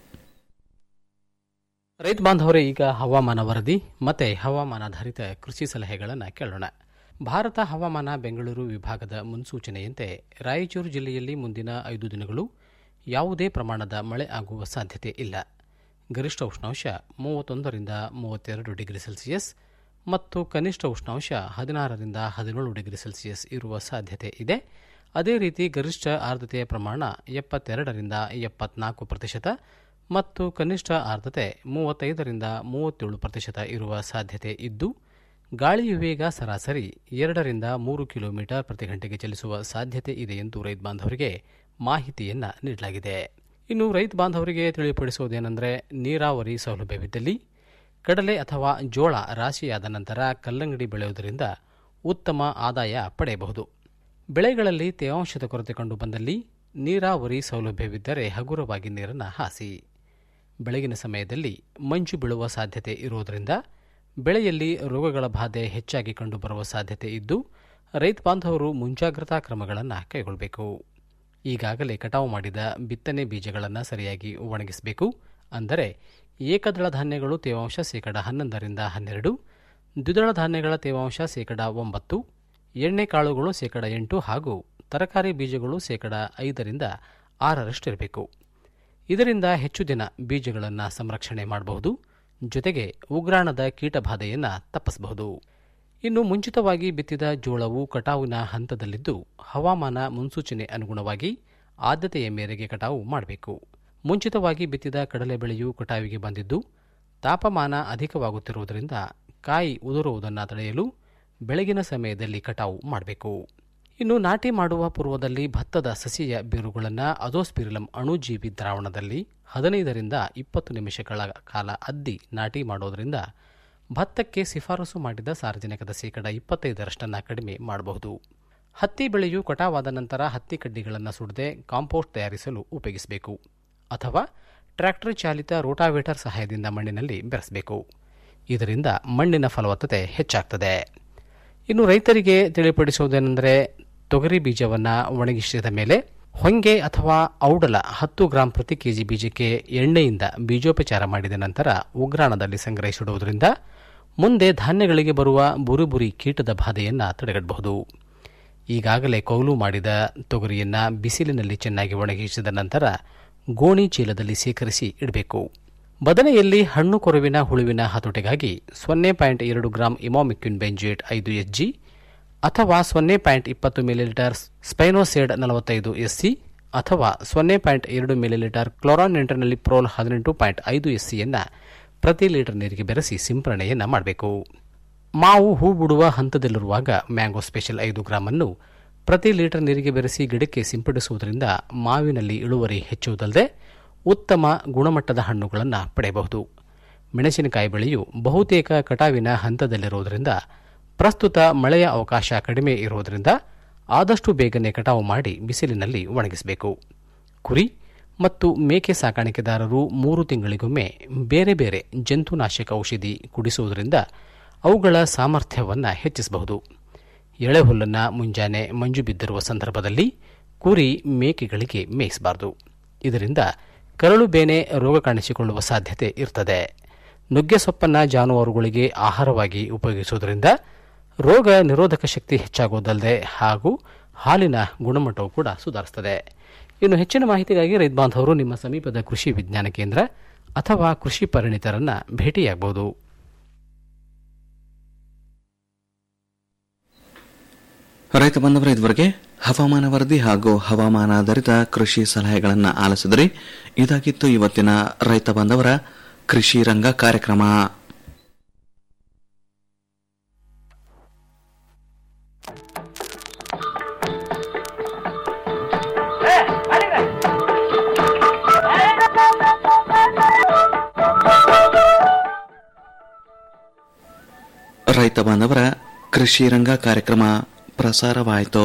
S6: ರೈತ ಬಾಂಧವರೇ ಈಗ ಹವಾಮಾನ ವರದಿ ಮತ್ತೆ ಹವಾಮಾನಾಧಾರಿತ ಕೃಷಿ ಸಲಹೆಗಳನ್ನು ಕೇಳೋಣ ಭಾರತ ಹವಾಮಾನ ಬೆಂಗಳೂರು ವಿಭಾಗದ ಮುನ್ಸೂಚನೆಯಂತೆ ರಾಯಚೂರು ಜಿಲ್ಲೆಯಲ್ಲಿ ಮುಂದಿನ ಐದು ದಿನಗಳು ಯಾವುದೇ ಪ್ರಮಾಣದ ಮಳೆ ಆಗುವ ಸಾಧ್ಯತೆ ಇಲ್ಲ ಗರಿಷ್ಠ ಉಷ್ಣಾಂಶ ಮೂವತ್ತೊಂದರಿಂದ ಮೂವತ್ತೆರಡು ಡಿಗ್ರಿ ಸೆಲ್ಸಿಯಸ್ ಮತ್ತು ಕನಿಷ್ಠ ಉಷ್ಣಾಂಶ ಹದಿನಾರರಿಂದ ಹದಿನೇಳು ಡಿಗ್ರಿ ಸೆಲ್ಸಿಯಸ್ ಇರುವ ಸಾಧ್ಯತೆ ಇದೆ ಅದೇ ರೀತಿ ಗರಿಷ್ಠ ಆರ್ದ್ರತೆಯ ಪ್ರಮಾಣ ಎಪ್ಪತ್ತೆರಡರಿಂದ ಎಪ್ಪತ್ನಾಲ್ಕು ಪ್ರತಿಶತ ಮತ್ತು ಕನಿಷ್ಠ ಆರ್ದ್ರತೆ ಮೂವತ್ತೈದರಿಂದ ಮೂವತ್ತೇಳು ಪ್ರತಿಶತ ಇರುವ ಸಾಧ್ಯತೆ ಇದ್ದು ಗಾಳಿಯ ವೇಗ ಸರಾಸರಿ ಎರಡರಿಂದ ಮೂರು ಕಿಲೋಮೀಟರ್ ಪ್ರತಿ ಗಂಟೆಗೆ ಚಲಿಸುವ ಸಾಧ್ಯತೆ ಇದೆ ಎಂದು ರೈತ ಬಾಂಧವರಿಗೆ ಮಾಹಿತಿಯನ್ನು ನೀಡಲಾಗಿದೆ ಇನ್ನು ರೈತ ಬಾಂಧವರಿಗೆ ತಿಳಿಪಡಿಸುವುದೇನೆಂದರೆ ನೀರಾವರಿ ಸೌಲಭ್ಯವಿದ್ದಲ್ಲಿ ಕಡಲೆ ಅಥವಾ ಜೋಳ ರಾಶಿಯಾದ ನಂತರ ಕಲ್ಲಂಗಡಿ ಬೆಳೆಯುವುದರಿಂದ ಉತ್ತಮ ಆದಾಯ ಪಡೆಯಬಹುದು ಬೆಳೆಗಳಲ್ಲಿ ತೇವಾಂಶದ ಕೊರತೆ ಕಂಡುಬಂದಲ್ಲಿ ನೀರಾವರಿ ಸೌಲಭ್ಯವಿದ್ದರೆ ಹಗುರವಾಗಿ ನೀರನ್ನು ಹಾಸಿ ಬೆಳಗಿನ ಸಮಯದಲ್ಲಿ ಮಂಜು ಬೀಳುವ ಸಾಧ್ಯತೆ ಇರುವುದರಿಂದ ಬೆಳೆಯಲ್ಲಿ ರೋಗಗಳ ಬಾಧೆ ಹೆಚ್ಚಾಗಿ ಕಂಡುಬರುವ ಸಾಧ್ಯತೆ ಇದ್ದು ರೈತ ಬಾಂಧವರು ಮುಂಜಾಗ್ರತಾ ಕ್ರಮಗಳನ್ನು ಕೈಗೊಳ್ಳಬೇಕು ಈಗಾಗಲೇ ಕಟಾವು ಮಾಡಿದ ಬಿತ್ತನೆ ಬೀಜಗಳನ್ನು ಸರಿಯಾಗಿ ಒಣಗಿಸಬೇಕು ಅಂದರೆ ಏಕದಳ ಧಾನ್ಯಗಳು ತೇವಾಂಶ ಶೇಕಡ ಹನ್ನೊಂದರಿಂದ ಹನ್ನೆರಡು ದ್ವಿದಳ ಧಾನ್ಯಗಳ ತೇವಾಂಶ ಶೇಕಡ ಒಂಬತ್ತು ಎಣ್ಣೆ ಕಾಳುಗಳು ಶೇಕಡ ಎಂಟು ಹಾಗೂ ತರಕಾರಿ ಬೀಜಗಳು ಶೇಕಡ ಐದರಿಂದ ಆರರಷ್ಟಿರಬೇಕು ಇದರಿಂದ ಹೆಚ್ಚು ದಿನ ಬೀಜಗಳನ್ನು ಸಂರಕ್ಷಣೆ ಮಾಡಬಹುದು ಜೊತೆಗೆ ಉಗ್ರಾಣದ ಕೀಟಬಾಧೆಯನ್ನು ತಪ್ಪಿಸಬಹುದು ಇನ್ನು ಮುಂಚಿತವಾಗಿ ಬಿತ್ತಿದ ಜೋಳವು ಕಟಾವಿನ ಹಂತದಲ್ಲಿದ್ದು ಹವಾಮಾನ ಮುನ್ಸೂಚನೆ ಅನುಗುಣವಾಗಿ ಆದ್ಯತೆಯ ಮೇರೆಗೆ ಕಟಾವು ಮಾಡಬೇಕು ಮುಂಚಿತವಾಗಿ ಬಿತ್ತಿದ ಕಡಲೆ ಬೆಳೆಯು ಕಟಾವಿಗೆ ಬಂದಿದ್ದು ತಾಪಮಾನ ಅಧಿಕವಾಗುತ್ತಿರುವುದರಿಂದ ಕಾಯಿ ಉದುರುವುದನ್ನು ತಡೆಯಲು ಬೆಳಗಿನ ಸಮಯದಲ್ಲಿ ಕಟಾವು ಮಾಡಬೇಕು ಇನ್ನು ನಾಟಿ ಮಾಡುವ ಪೂರ್ವದಲ್ಲಿ ಭತ್ತದ ಸಸಿಯ ಬೇರುಗಳನ್ನು ಅಜೋಸ್ಪಿರಿಲಂ ಅಣುಜೀವಿ ದ್ರಾವಣದಲ್ಲಿ ಹದಿನೈದರಿಂದ ಇಪ್ಪತ್ತು ನಿಮಿಷಗಳ ಕಾಲ ಅದ್ದಿ ನಾಟಿ ಮಾಡೋದರಿಂದ ಭತ್ತಕ್ಕೆ ಶಿಫಾರಸು ಮಾಡಿದ ಸಾರ್ವಜನಿಕದ ಶೇಕಡ ಇಪ್ಪತ್ತೈದರಷ್ಟನ್ನು ಕಡಿಮೆ ಮಾಡಬಹುದು ಹತ್ತಿ ಬೆಳೆಯು ಕಟಾವಾದ ನಂತರ ಹತ್ತಿ ಕಡ್ಡಿಗಳನ್ನು ಸುಡದೆ ಕಾಂಪೋಸ್ಟ್ ತಯಾರಿಸಲು ಉಪಯೋಗಿಸಬೇಕು ಅಥವಾ ಟ್ರ್ಯಾಕ್ಟರ್ ಚಾಲಿತ ರೋಟಾವೇಟರ್ ಸಹಾಯದಿಂದ ಮಣ್ಣಿನಲ್ಲಿ ಬೆರೆಸಬೇಕು ಇದರಿಂದ ಮಣ್ಣಿನ ಫಲವತ್ತತೆ ಹೆಚ್ಚಾಗ್ತದೆ ಇನ್ನು ರೈತರಿಗೆ ತಿಳಿಪಡಿಸುವುದೇನೆಂದರೆ ತೊಗರಿ ಬೀಜವನ್ನು ಒಣಗಿಸಿದ ಮೇಲೆ ಹೊಂಗೆ ಅಥವಾ ಔಡಲ ಹತ್ತು ಗ್ರಾಂ ಪ್ರತಿ ಕೆಜಿ ಬೀಜಕ್ಕೆ ಎಣ್ಣೆಯಿಂದ ಬೀಜೋಪಚಾರ ಮಾಡಿದ ನಂತರ ಉಗ್ರಾಣದಲ್ಲಿ ಸಂಗ್ರಹಿಸಿಡುವುದರಿಂದ ಮುಂದೆ ಧಾನ್ಯಗಳಿಗೆ ಬರುವ ಬುರುಬುರಿ ಕೀಟದ ಬಾಧೆಯನ್ನು ತಡೆಗಟ್ಟಬಹುದು ಈಗಾಗಲೇ ಕೊಯ್ಲು ಮಾಡಿದ ತೊಗರಿಯನ್ನು ಬಿಸಿಲಿನಲ್ಲಿ ಚೆನ್ನಾಗಿ ಒಣಗಿಸಿದ ನಂತರ ಗೋಣಿ ಚೀಲದಲ್ಲಿ ಶೇಖರಿಸಿ ಇಡಬೇಕು ಬದನೆಯಲ್ಲಿ ಹಣ್ಣು ಕೊರವಿನ ಹುಳುವಿನ ಹತೋಟಿಗಾಗಿ ಸೊನ್ನೆ ಪಾಯಿಂಟ್ ಎರಡು ಗ್ರಾಂ ಇಮಾಮಿಕ್ಯುನ್ ಬೆಂಜೇಟ್ ಐದು ಎಸ್ಜಿ ಅಥವಾ ಸೊನ್ನೆ ಪಾಯಿಂಟ್ ಇಪ್ಪತ್ತು ಮಿಲಿಲೀಟರ್ ಸ್ಪೈನೋಸೇಡ್ ನಲವತ್ತೈದು ಎಸ್ಸಿ ಅಥವಾ ಸೊನ್ನೆ ಪಾಯಿಂಟ್ ಎರಡು ಮಿಲಿಲೀಟರ್ ಕ್ಲೋರಾನ್ ಇಂಟರ್ನಲ್ಲಿ ಪ್ರೋಲ್ ಹದಿನೆಂಟು ಪಾಯಿಂಟ್ ಐದು ಎಸ್ಸಿಯನ್ನು ಪ್ರತಿ ಲೀಟರ್ ನೀರಿಗೆ ಬೆರೆಸಿ ಸಿಂಪರಣೆಯನ್ನು ಮಾಡಬೇಕು ಮಾವು ಹೂ ಬಿಡುವ ಹಂತದಲ್ಲಿರುವಾಗ ಮ್ಯಾಂಗೋ ಸ್ಪೆಷಲ್ ಐದು ಗ್ರಾಂ ಅನ್ನು ಪ್ರತಿ ಲೀಟರ್ ನೀರಿಗೆ ಬೆರೆಸಿ ಗಿಡಕ್ಕೆ ಸಿಂಪಡಿಸುವುದರಿಂದ ಮಾವಿನಲ್ಲಿ ಇಳುವರಿ ಹೆಚ್ಚುವುದಲ್ಲದೆ ಉತ್ತಮ ಗುಣಮಟ್ಟದ ಹಣ್ಣುಗಳನ್ನು ಪಡೆಯಬಹುದು ಮೆಣಸಿನಕಾಯಿ ಬೆಳೆಯು ಬಹುತೇಕ ಕಟಾವಿನ ಹಂತದಲ್ಲಿರುವುದರಿಂದ ಪ್ರಸ್ತುತ ಮಳೆಯ ಅವಕಾಶ ಕಡಿಮೆ ಇರುವುದರಿಂದ ಆದಷ್ಟು ಬೇಗನೆ ಕಟಾವು ಮಾಡಿ ಬಿಸಿಲಿನಲ್ಲಿ ಒಣಗಿಸಬೇಕು ಕುರಿ ಮತ್ತು ಮೇಕೆ ಸಾಕಾಣಿಕೆದಾರರು ಮೂರು ತಿಂಗಳಿಗೊಮ್ಮೆ ಬೇರೆ ಬೇರೆ ಜಂತುನಾಶಕ ಔಷಧಿ ಕುಡಿಸುವುದರಿಂದ ಅವುಗಳ ಸಾಮರ್ಥ್ಯವನ್ನು ಹೆಚ್ಚಿಸಬಹುದು ಎಳೆಹುಲ್ಲನ್ನು ಮುಂಜಾನೆ ಮಂಜು ಬಿದ್ದಿರುವ ಸಂದರ್ಭದಲ್ಲಿ ಕುರಿ ಮೇಕೆಗಳಿಗೆ ಮೇಯಿಸಬಾರದು ಇದರಿಂದ ಕರಳು ಬೇನೆ ರೋಗ ಕಾಣಿಸಿಕೊಳ್ಳುವ ಸಾಧ್ಯತೆ ಇರ್ತದೆ ನುಗ್ಗೆ ಸೊಪ್ಪನ್ನು ಜಾನುವಾರುಗಳಿಗೆ ಆಹಾರವಾಗಿ ಉಪಯೋಗಿಸುವುದರಿಂದ ರೋಗ ನಿರೋಧಕ ಶಕ್ತಿ ಹೆಚ್ಚಾಗುವುದಲ್ಲದೆ ಹಾಗೂ ಹಾಲಿನ ಗುಣಮಟ್ಟವು ಕೂಡ ಸುಧಾರಿಸುತ್ತದೆ ಇನ್ನು ಹೆಚ್ಚಿನ ಮಾಹಿತಿಗಾಗಿ ರೈತ ಬಾಂಧವರು ನಿಮ್ಮ ಸಮೀಪದ ಕೃಷಿ ವಿಜ್ಞಾನ ಕೇಂದ್ರ ಅಥವಾ ಕೃಷಿ ಪರಿಣಿತರನ್ನ ಭೇಟಿಯಾಗಬಹುದು
S4: ರೈತ ಬಂದವರ ಇದುವರೆಗೆ ಹವಾಮಾನ ವರದಿ ಹಾಗೂ ಹವಾಮಾನಾಧಾರಿತ ಕೃಷಿ ಸಲಹೆಗಳನ್ನು ಆಲಿಸಿದ್ರಿ ಇದಾಗಿತ್ತು ಇವತ್ತಿನ ರೈತ ಬಂದವರ ಕೃಷಿ ರಂಗ ಕಾರ್ಯಕ್ರಮ ರೈತ ಬಾಂಧವರ ಕೃಷಿ ರಂಗ ಕಾರ್ಯಕ್ರಮ ಪ್ರಸಾರವಾಯಿತು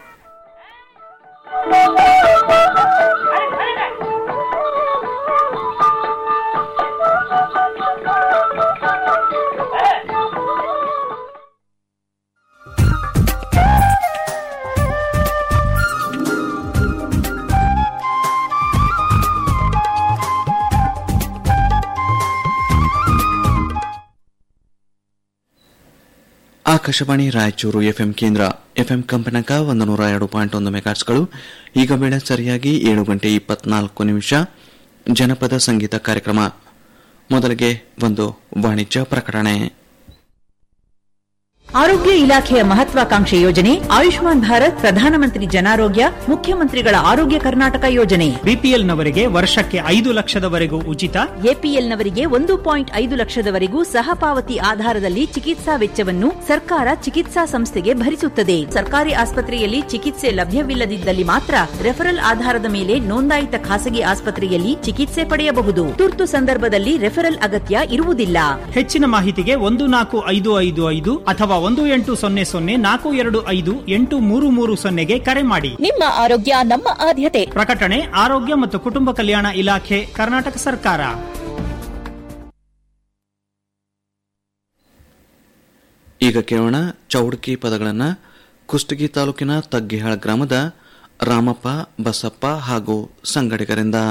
S4: ಆಕಾಶವಾಣಿ ರಾಯಚೂರು ಎಫ್ಎಂ ಕೇಂದ್ರ ಎಫ್ಎಂ ಕಂಪನಾಂಕ ಒಂದು ನೂರ ಎರಡು ಪಾಯಿಂಟ್ ಒಂದು ಮೆಗಾಟ್ಸ್ಗಳು ಈಗ ವೇಳೆ ಸರಿಯಾಗಿ ಏಳು ಗಂಟೆ ಇಪ್ಪತ್ನಾಲ್ಕು ನಿಮಿಷ ಜನಪದ ಸಂಗೀತ ಕಾರ್ಯಕ್ರಮ ಮೊದಲಿಗೆ ಒಂದು ವಾಣಿಜ್ಯ ಪ್ರಕಟಣೆ
S7: ಆರೋಗ್ಯ ಇಲಾಖೆಯ ಮಹತ್ವಾಕಾಂಕ್ಷೆ ಯೋಜನೆ ಆಯುಷ್ಮಾನ್ ಭಾರತ್ ಪ್ರಧಾನಮಂತ್ರಿ ಜನಾರೋಗ್ಯ ಮುಖ್ಯಮಂತ್ರಿಗಳ ಆರೋಗ್ಯ ಕರ್ನಾಟಕ ಯೋಜನೆ
S8: ಬಿಪಿಎಲ್ನವರಿಗೆ ವರ್ಷಕ್ಕೆ ಐದು ಲಕ್ಷದವರೆಗೂ ಉಚಿತ
S7: ಎಪಿಎಲ್ನವರಿಗೆ ಒಂದು ಪಾಯಿಂಟ್ ಐದು ಲಕ್ಷದವರೆಗೂ ಸಹ ಪಾವತಿ ಆಧಾರದಲ್ಲಿ ಚಿಕಿತ್ಸಾ ವೆಚ್ಚವನ್ನು ಸರ್ಕಾರ ಚಿಕಿತ್ಸಾ ಸಂಸ್ಥೆಗೆ ಭರಿಸುತ್ತದೆ ಸರ್ಕಾರಿ ಆಸ್ಪತ್ರೆಯಲ್ಲಿ ಚಿಕಿತ್ಸೆ ಲಭ್ಯವಿಲ್ಲದಿದ್ದಲ್ಲಿ ಮಾತ್ರ ರೆಫರಲ್ ಆಧಾರದ ಮೇಲೆ ನೋಂದಾಯಿತ ಖಾಸಗಿ ಆಸ್ಪತ್ರೆಯಲ್ಲಿ ಚಿಕಿತ್ಸೆ ಪಡೆಯಬಹುದು ತುರ್ತು ಸಂದರ್ಭದಲ್ಲಿ ರೆಫರಲ್ ಅಗತ್ಯ ಇರುವುದಿಲ್ಲ
S8: ಹೆಚ್ಚಿನ ಮಾಹಿತಿಗೆ ಒಂದು ನಾಲ್ಕು ಐದು ಐದು ಐದು ಅಥವಾ ಒಂದು ಎಂಟು ಸೊನ್ನೆ ಸೊನ್ನೆ ನಾಲ್ಕು ಎರಡು ಐದು ಎಂಟು ಮೂರು ಮೂರು ಸೊನ್ನೆಗೆ ಕರೆ ಮಾಡಿ
S9: ನಿಮ್ಮ ಆರೋಗ್ಯ ನಮ್ಮ ಆದ್ಯತೆ
S8: ಪ್ರಕಟಣೆ ಆರೋಗ್ಯ ಮತ್ತು ಕುಟುಂಬ ಕಲ್ಯಾಣ ಇಲಾಖೆ ಕರ್ನಾಟಕ ಸರ್ಕಾರ
S4: ಈಗ ಕೇಳೋಣ ಚೌಡ್ಕಿ ಪದಗಳನ್ನ ಕುಷ್ಟಗಿ ತಾಲೂಕಿನ ತಗ್ಗಿಹಾಳ ಗ್ರಾಮದ ರಾಮಪ್ಪ ಬಸಪ್ಪ ಹಾಗೂ ಸಂಗಡಿಗರಿಂದ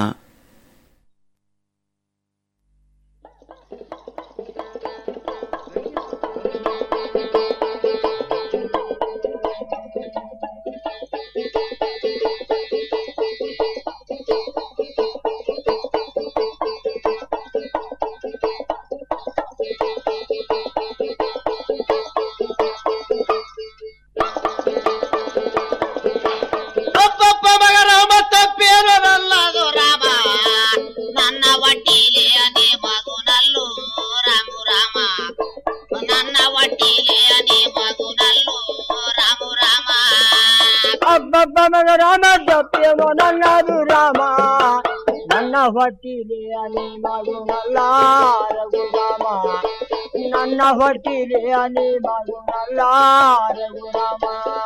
S10: ಅಪ್ಪಪ್ಪ ಮಗ ರಾಮ ತಪ್ಪೇನು ನಲ್ಲದು ರಾಮ ನನ್ನ ಒಟ್ಟಿಲೆ ಅನೇ ಮಗುನಲ್ಲು ರಾಮು ರಾಮ ನನ್ನ ಒಟ್ಟಿಲೆ ಅನೇ ಮಗುನಲ್ಲು ರಾಮು ರಾಮ
S11: ಅಬ್ಬಬ್ಬ ಮಗ ರಾಮ ತಪ್ಪೇನೋ ನನ್ನದು ರಾಮ ನನ್ನ ಹೊಟ್ಟಿಲೆ ಅನಿ ಮಗುನಲ್ಲ ರಘುರಾಮ ನನ್ನ ಹೊಟ್ಟಿಲೆ ಅನಿ ಮಗುನಲ್ಲ ರಘುರಾಮ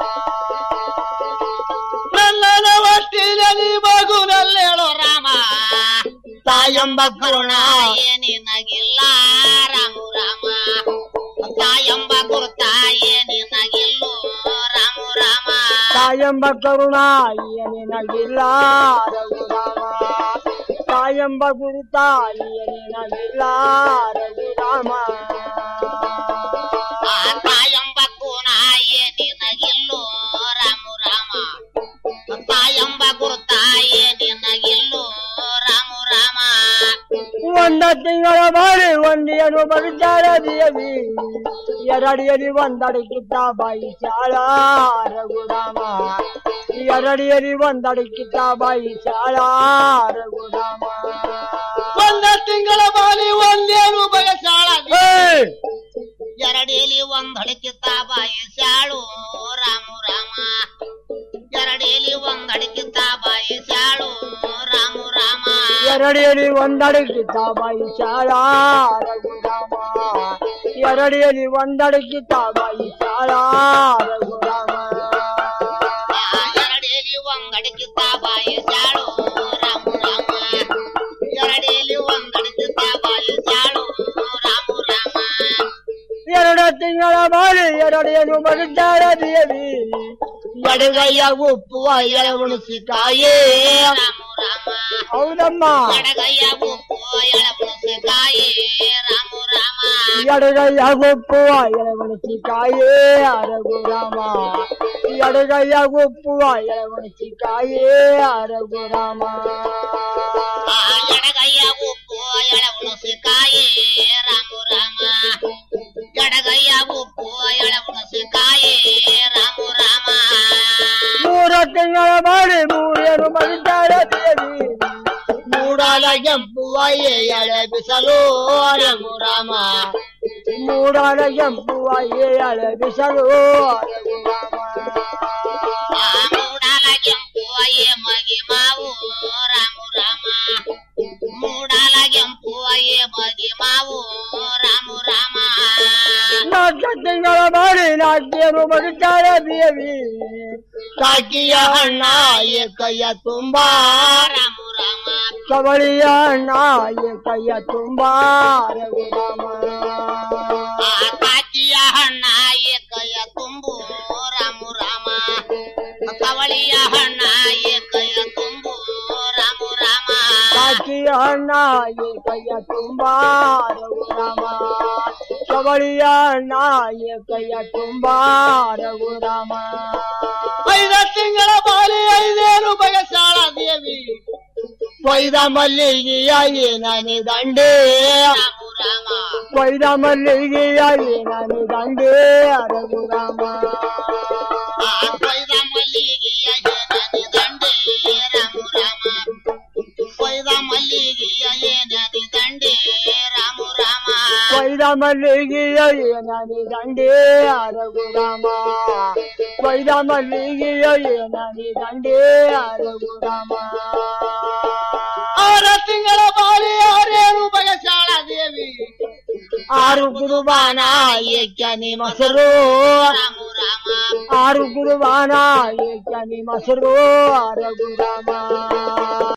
S10: ನನ್ನ ಒಟ್ಟಿಲೆ ನೀ ಮಗುನಲ್ಲೇಳೋ ರಾಮ ತಾಯಂಬ ಕರುಣ ಏನಿನಗಿಲ್ಲ ರಾಮು ರಾಮ ತಾಯಂಬ ಗುರುತ ಏನಿನಗಿಲ್ಲೋ ರಾಮು ರಾಮ
S11: ತಾಯಂಬ ಕರುಣ ಏನಿನಗಿಲ್ಲ ರಘುರಾಮ ತಾಯಂಬ ಗುರುತ ಏನಿನಗಿಲ್ಲ ರಘುರಾಮ
S10: ಆ ತಾಯಂಬ ಕೂನ ಏನಿನಗಿಲ್ಲೋ ರಾಮು ರಾಮ ತಾಯಂಬ ಗುರುತ ಏನಿನಗಿಲ್ಲೋ ರಾಮು ರಾಮ
S11: ಒಂದ ತಿಂಗಳ ಬಾರಿ ಒಂದಿಯನು ಬರುತ್ತಾರ ದೇವಿ ಎರಡಿಯಲಿ ಒಂದಡಕ್ಕಿತ್ತ ಬಾಯಿ ಶಾಳ ರಘುರಾಮ ಎರಡಿಯಲಿ ಒಂದಡಕ್ಕಿತ್ತ ಬಾಯಿ ಶಾಳ ರಘುರಾಮ
S10: ಒಂದ ತಿಂಗಳ ಬಾಲಿ ಒಂದೇನು ಬಯಸಾಳ ಎರಡೇಲಿ ಒಂದ್ ಹಡಕಿತ್ತ ಬಾಯಿ ಶಾಳು ರಾಮು ರಾಮ ಎರಡೇಲಿ ಒಂದ್ ಹಡಕಿತ್ತ ಬಾಯಿ ಶಾಳು ರಾಮು ರಾಮ
S11: ಎರಡಿಯಲಿ ಒಂದಡಕ್ಕಿತ್ತ ಬಾಯಿ ಶಾಳ ರಘುರಾಮ ಎರಡಿಯಲಿ ಒಂದಡಕ್ಕಿತ್ತ ಬಾಯಿ ಶಾಳ ರಘುರಾಮ
S10: ಎರಡೇಲಿ ಒಂದ್ ಹಡಕಿತ್ತ ಬಾಯಿ ಶಾಳು ರಾಮು ರಾಮ ಎರಡೇಲಿ ಒಂದ್ ಹಡಕಿತ್ತ ಬಾಯಿ ಶಾಳು ರಾಮು ರಾಮ
S11: ಎರಡು ತಿಂಗಳ ಬಾಳಿ ಎರಡೇನು ಬರುತ್ತಾರ ದೇವಿ ಎಡಗೈಯ ಉಪ್ಪುವ ಎಳಗುಣಿಸಿಕಾಯೇ
S10: ರಾಮು ರಾಮ
S11: ಹೌದಮ್ಮ
S10: ಎಡಗೈಯ ಉಪ್ಪು ಎಳಗುಣಿಸಿಕಾಯಿ ರಾಮು ರಾಮ
S11: ಎಡಗೈಯ ಉಪ್ಪುವ ಎಳಗುಣಿಸಿಕಾಯೇ ರಘುರಾಮ ಎಡಗೈಯ ಉಪ್ಪುವ ಎಳಗುಣಿಸಿಕಾಯೇ ರಘುರಾಮ
S10: ಆ ಎಡಗೈಯ ಉಪ್ಪು ಎಳಗುಣಿಸಿಕಾಯಿ ರಾಮು ರಾಮ ಎಡಗೈಯ ಉಪ್ಪು ಎಳಗುಣಿಸಿಕಾಯಿ ರಾಮು ರಾಮ
S11: ಮೂರು ತಿಂಗಳ ಬಾಳಿ ಮೂರೇನು ಬರುತ್ತಾರ ದೇವಿ ಮೂಡಾಲ ಕೆಂಪುವ ಎಳೆ ಬಿಸಲು ರಘುರಾಮ ಮೂಡಾಲ ಕೆಂಪುವ ಎಳೆ ಬಿಸಲು ರಘುರಾಮ
S10: ಆ ಮೂಡಾಲ ಕೆಂಪು ಅಯ್ಯ ಮಗಿ ಮಾವು ರಾಮು ರಾಮ ಮೂಡಾಲ ಕೆಂಪು ಅಯ್ಯ ಮಗಿ ಮಾವು ರಾಮು ರಾಮ
S11: ನಾಲ್ಕು ತಿಂಗಳ ಬಾಳಿ ನಾಟ್ಯರು ಬರುತ್ತಾರ ದೇವಿ ಕಾಕಿಯ ಅಣ್ಣ ಕೈಯ ತುಂಬಾ
S10: ರಾಮು ರಾಮ
S11: ಕವಳಿಯ ಅಣ್ಣ ಕೈಯ ತುಂಬಾ ರಘುರಾಮ
S10: ಆ ಕಾಚಿಯ ಹಣ್ಣ ಏಕಯ ತುಂಬು ರಾಮು ರಾಮ ಕವಳಿಯ ಹಣ್ಣ ಏಕಯ ತುಂಬು ರಾಮು ರಾಮ
S11: ಕಾಕಿಯ ಅಣ್ಣ ಕೈಯ ತುಂಬಾ ರಘುರಾಮ ಕವಳಿಯ ಅಣ್ಣ ಕೈಯ ತುಂಬಾ ರಘುರಾಮ ಐದ ತಿಂಗಳ ಬಾಲಿ ಐದೇನು ಬಯಸಾಳ ದೇವಿ ಕೊಯ್ದ ಮಲ್ಲಿಗೆಯ ಏನಾನೆ ದಂಡೇ
S10: ರಾಮು ರಾಮ
S11: ಕೊಯ್ದ ಮಲ್ಲಿಗೆಯ ಏನಾನೆ ದಂಡೇ ರಘುರಾಮ
S10: ಆ ಕೊಯ್ದ ಮಲ್ಲಿಗೆಯ ಏನನಿ ದಂಡೆ ರಾಮು ರಾಮ ಕೊಯ್ದ ಮಲ್ಲಿಗೆಯ ಏನನಿ ದಂಡೆ ರಾಮು ರಾಮ
S11: ಕೊಯ್ದ ಮಲ್ಲಿಗೆಯ ಏನಾನೆ ದಂಡೇ ರಘುರಾಮ ಕೊಯ್ದ ಮಲ್ಲಿಗೆಯ ಏನಾನೆ ದಂಡೇ ರಘುರಾಮ ಆರ ತಿಂಗಳ ಬಾಳಿ ಆರೇನು ಬಯಸಾಳ ದೇವಿ ಆರು ಗುರುಬಾನ ಏಕ್ಯಾನಿ ಮೊಸರು ಆರು ಗುರುಬಾನ ಏಕ್ಯಾನಿ ಮೊಸರು ರಘುರಾಮ